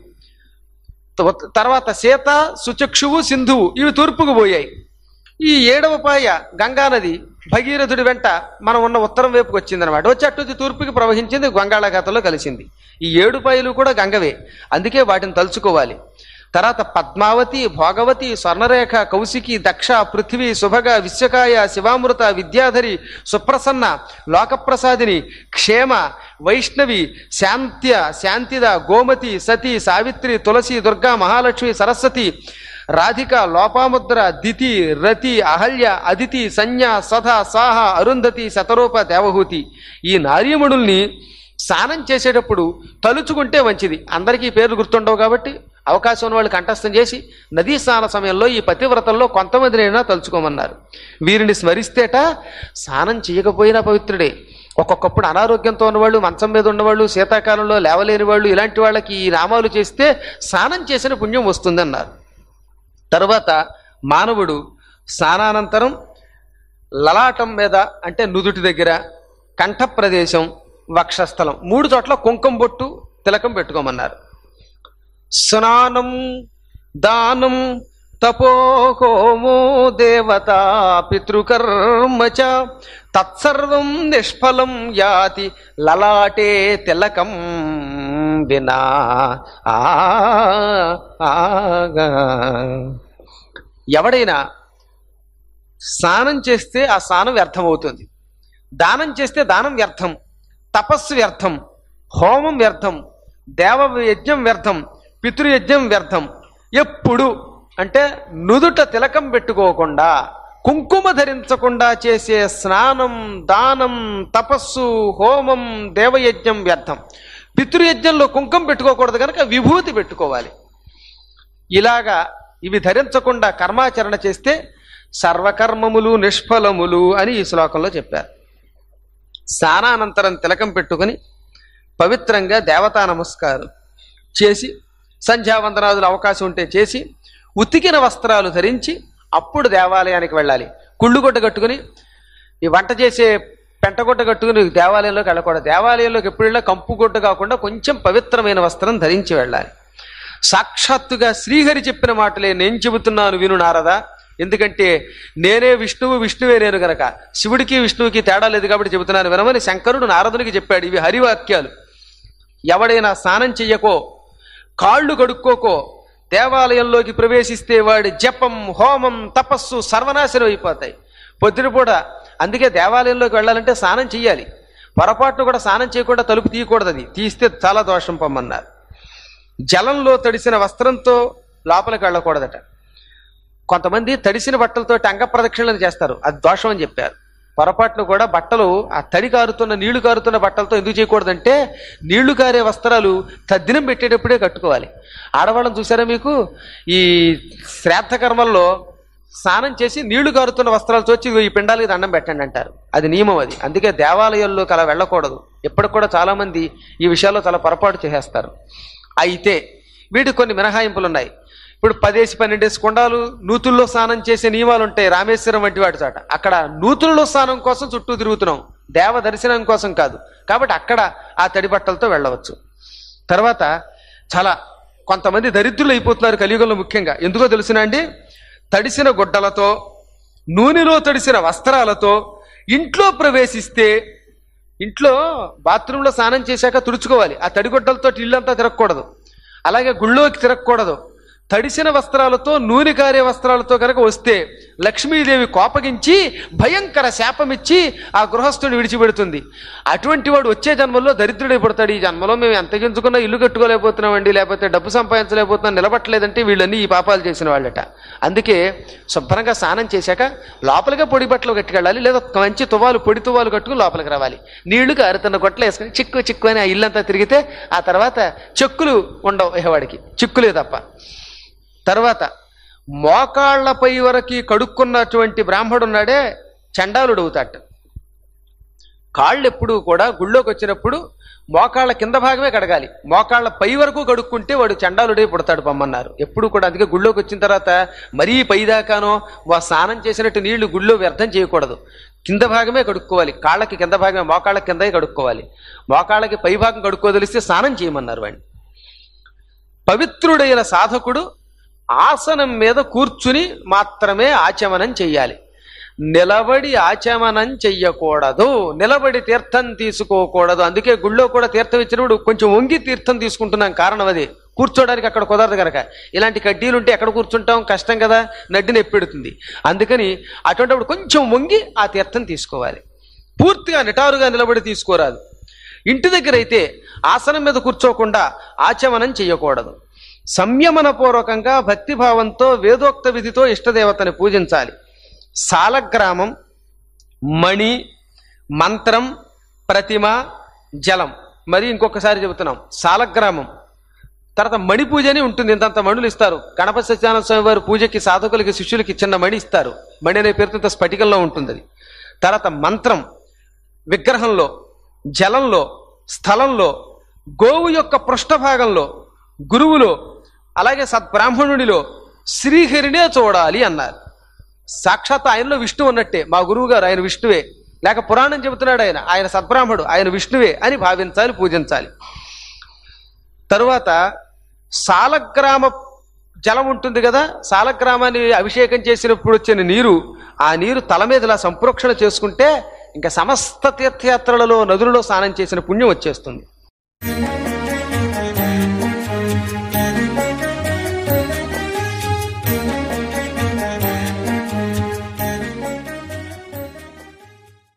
త- తర్వాత సీత సుచక్షువు సింధువు ఇవి తూర్పుకు పోయాయి ఈ ఏడవ పాయ గంగానది భగీరథుడి వెంట మనం ఉన్న ఉత్తరం వైపుకి వచ్చింది అనమాట వచ్చి అటు తూర్పుకి ప్రవహించింది గంగాళాఖాతంలో కలిసింది ఈ ఏడు పాయలు కూడా గంగవే అందుకే వాటిని తలుచుకోవాలి తర్వాత పద్మావతి భోగవతి స్వర్ణరేఖ కౌశికి దక్ష పృథ్వీ శుభగ విశ్వకాయ శివామృత విద్యాధరి సుప్రసన్న లోకప్రసాదిని క్షేమ వైష్ణవి శాంత్య శాంతిద గోమతి సతి సావిత్రి తులసి దుర్గా మహాలక్ష్మి సరస్వతి రాధిక లోపాముద్ర దితి రతి అహల్య అదితి సంజ్ఞ సధ సాహ అరుంధతి శతరూప దేవహూతి ఈ నారీమణుల్ని స్నానం చేసేటప్పుడు తలుచుకుంటే మంచిది అందరికీ ఈ పేర్లు గుర్తుండవు కాబట్టి అవకాశం ఉన్న వాళ్ళు కంఠస్థం చేసి నదీ స్నాన సమయంలో ఈ పతివ్రతల్లో కొంతమందినైనా తలుచుకోమన్నారు వీరిని స్మరిస్తేట స్నానం చేయకపోయినా పవిత్రుడే ఒక్కొక్కప్పుడు అనారోగ్యంతో ఉన్నవాళ్ళు మంచం మీద ఉన్నవాళ్ళు శీతాకాలంలో లేవలేని వాళ్ళు ఇలాంటి వాళ్ళకి ఈ నామాలు చేస్తే స్నానం చేసిన పుణ్యం వస్తుందన్నారు తరువాత మానవుడు స్నానానంతరం లలాటం మీద అంటే నుదుటి దగ్గర కంఠ ప్రదేశం వక్షస్థలం మూడు చోట్ల కుంకుమ బొట్టు తిలకం పెట్టుకోమన్నారు స్నానం దానం తపోహోమో దేవత పితృకర్మ చ తత్సర్వం నిష్ఫలం యాతి లలాటే తిలకం వినా ఆ ఆగా. ఎవడైనా స్నానం చేస్తే ఆ స్నానం వ్యర్థం అవుతుంది దానం చేస్తే దానం వ్యర్థం తపస్సు వ్యర్థం హోమం వ్యర్థం దేవ యజ్ఞం వ్యర్థం పితృయజ్ఞం వ్యర్థం ఎప్పుడు అంటే నుదుట తిలకం పెట్టుకోకుండా కుంకుమ ధరించకుండా చేసే స్నానం దానం తపస్సు హోమం దేవయజ్ఞం వ్యర్థం పితృయజ్ఞంలో కుంకుమ పెట్టుకోకూడదు కనుక విభూతి పెట్టుకోవాలి ఇలాగా ఇవి ధరించకుండా కర్మాచరణ చేస్తే సర్వకర్మములు నిష్ఫలములు అని ఈ శ్లోకంలో చెప్పారు స్నానానంతరం తిలకం పెట్టుకుని పవిత్రంగా దేవతా నమస్కారం చేసి సంధ్యావందనాదులు అవకాశం ఉంటే చేసి ఉతికిన వస్త్రాలు ధరించి అప్పుడు దేవాలయానికి వెళ్ళాలి కుళ్ళుగొడ్డ కట్టుకుని ఈ వంట చేసే పెంటగొడ్డ కట్టుకుని దేవాలయంలోకి వెళ్ళకూడదు దేవాలయంలోకి ఎప్పుడు వెళ్ళినా కంపు గుడ్డ కాకుండా కొంచెం పవిత్రమైన వస్త్రం ధరించి వెళ్ళాలి సాక్షాత్తుగా శ్రీహరి చెప్పిన మాటలే నేను చెబుతున్నాను విను నారదా ఎందుకంటే నేనే విష్ణువు విష్ణువే నేను గనక శివుడికి విష్ణువుకి తేడా లేదు కాబట్టి చెబుతున్నాను వినమని శంకరుడు నారదునికి చెప్పాడు ఇవి హరివాక్యాలు ఎవడైనా స్నానం చెయ్యకో కాళ్ళు కడుక్కోకో దేవాలయంలోకి ప్రవేశిస్తే వాడి జపం హోమం తపస్సు సర్వనాశనం అయిపోతాయి పొద్దునపూట అందుకే దేవాలయంలోకి వెళ్ళాలంటే స్నానం చెయ్యాలి పొరపాటును కూడా స్నానం చేయకుండా తలుపు తీయకూడదు అది తీస్తే చాలా దోషం పొమ్మన్నారు జలంలో తడిసిన వస్త్రంతో లోపలికి వెళ్ళకూడదట కొంతమంది తడిసిన బట్టలతో అంగ ప్రదక్షిణలు చేస్తారు అది దోషం అని చెప్పారు పొరపాట్లు కూడా బట్టలు ఆ తడి కారుతున్న నీళ్లు కారుతున్న బట్టలతో ఎందుకు చేయకూడదంటే నీళ్లు కారే వస్త్రాలు తద్దినం పెట్టేటప్పుడే కట్టుకోవాలి ఆడవాళ్ళని చూసారా మీకు ఈ శ్రాద్ధ కర్మల్లో స్నానం చేసి నీళ్లు కారుతున్న వస్త్రాలతో వచ్చి ఈ పిండాలకి దండం పెట్టండి అంటారు అది నియమం అది అందుకే దేవాలయాల్లోకి అలా వెళ్ళకూడదు ఎప్పటికి కూడా చాలా మంది ఈ విషయాల్లో చాలా పొరపాటు చేసేస్తారు అయితే వీటికి కొన్ని మినహాయింపులు ఉన్నాయి ఇప్పుడు పదేసి పన్నెండేసి కొండాలు నూతుల్లో స్నానం చేసే నియమాలు ఉంటాయి రామేశ్వరం వంటి వాటి చోట అక్కడ నూతుల్లో స్నానం కోసం చుట్టూ తిరుగుతున్నాం దేవ దర్శనం కోసం కాదు కాబట్టి అక్కడ ఆ తడి బట్టలతో వెళ్ళవచ్చు తర్వాత చాలా కొంతమంది దరిద్రులు అయిపోతున్నారు కలియుగంలో ముఖ్యంగా ఎందుకో తెలుసునా అండి తడిసిన గుడ్డలతో నూనెలో తడిసిన వస్త్రాలతో ఇంట్లో ప్రవేశిస్తే ఇంట్లో బాత్రూంలో స్నానం చేశాక తుడుచుకోవాలి ఆ తడిగుడ్డలతో ఇల్లంతా తిరగకూడదు అలాగే గుళ్ళోకి తిరగకూడదు తడిసిన వస్త్రాలతో నూనె కారే వస్త్రాలతో కనుక వస్తే లక్ష్మీదేవి కోపగించి భయంకర శాపమిచ్చి ఆ గృహస్థుని విడిచిపెడుతుంది అటువంటి వాడు వచ్చే జన్మలో దరిద్రుడై పడతాడు ఈ జన్మలో మేము ఎంత గింజుకున్నా ఇల్లు కట్టుకోలేకపోతున్నామండి లేకపోతే డబ్బు సంపాదించలేకపోతున్నాం నిలబట్టలేదంటే వీళ్ళన్నీ ఈ పాపాలు చేసిన వాళ్ళట అందుకే శుభ్రంగా స్నానం చేశాక లోపలిగా పొడి బట్టలు కట్టుకెళ్ళాలి లేదా మంచి తువాలు పొడి తువాలు కట్టుకుని లోపలికి రావాలి నీళ్లు కారుతున్న గొట్టలు వేసుకుని చిక్కు చిక్కు అని ఆ ఇల్లంతా తిరిగితే ఆ తర్వాత చెక్కులు ఉండవు ఇహ వాడికి చిక్కులే తప్ప తర్వాత మోకాళ్లపై వరకు కడుక్కున్నటువంటి బ్రాహ్మడు ఉన్నాడే చండాలుడు అవుతాట కాళ్ళు ఎప్పుడు కూడా గుళ్ళోకి వచ్చినప్పుడు మోకాళ్ళ కింద భాగమే కడగాలి మోకాళ్ళ పై వరకు కడుక్కుంటే వాడు చండాలుడే పుడతాడు పమ్మన్నారు ఎప్పుడు కూడా అందుకే గుళ్ళోకి వచ్చిన తర్వాత మరీ పైదాకానో వా స్నానం చేసినట్టు నీళ్లు గుళ్ళో వ్యర్థం చేయకూడదు కింద భాగమే కడుక్కోవాలి కాళ్ళకి కింద భాగమే మోకాళ్ళ కిందే కడుక్కోవాలి మోకాళ్ళకి పై భాగం కడుక్కోదలిస్తే స్నానం చేయమన్నారు వాడిని పవిత్రుడైన సాధకుడు ఆసనం మీద కూర్చుని మాత్రమే ఆచమనం చెయ్యాలి నిలబడి ఆచమనం చెయ్యకూడదు నిలబడి తీర్థం తీసుకోకూడదు అందుకే గుళ్ళో కూడా తీర్థం ఇచ్చినప్పుడు కొంచెం వంగి తీర్థం తీసుకుంటున్నాం కారణం అది కూర్చోడానికి అక్కడ కుదరదు కనుక ఇలాంటి కడ్డీలు ఉంటే ఎక్కడ కూర్చుంటాం కష్టం కదా నడ్డి నొప్పెడుతుంది అందుకని అటువంటిప్పుడు కొంచెం వంగి ఆ తీర్థం తీసుకోవాలి పూర్తిగా నిటారుగా నిలబడి తీసుకోరాదు ఇంటి దగ్గర అయితే ఆసనం మీద కూర్చోకుండా ఆచమనం చేయకూడదు సంయమనపూర్వకంగా భక్తిభావంతో వేదోక్త విధితో ఇష్టదేవతని పూజించాలి సాలగ్రామం మణి మంత్రం ప్రతిమ జలం మరి ఇంకొకసారి చెబుతున్నాం సాలగ్రామం తర్వాత మణి పూజ అని ఉంటుంది ఇంతంత మణులు ఇస్తారు గణపతి సత్యనారాయణ స్వామి వారి పూజకి సాధకులకి శిష్యులకి చిన్న మణి ఇస్తారు మణి అనే పేరుతో ఇంత స్ఫటికంలో ఉంటుంది అది తర్వాత మంత్రం విగ్రహంలో జలంలో స్థలంలో గోవు యొక్క పృష్ఠభాగంలో గురువులో అలాగే సద్బ్రాహ్మణుడిలో శ్రీహరినే చూడాలి అన్నారు సాక్షాత్ ఆయనలో విష్ణువు ఉన్నట్టే మా గురువు గారు ఆయన విష్ణువే లేక పురాణం చెబుతున్నాడు ఆయన ఆయన సద్బ్రాహ్మడు ఆయన విష్ణువే అని భావించాలి పూజించాలి తరువాత సాలగ్రామ జలం ఉంటుంది కదా సాలగ్రామాన్ని అభిషేకం చేసినప్పుడు వచ్చిన నీరు ఆ నీరు తల మీద ఇలా సంప్రోక్షణ చేసుకుంటే ఇంకా సమస్త తీర్థయాత్రలలో నదులలో స్నానం చేసిన పుణ్యం వచ్చేస్తుంది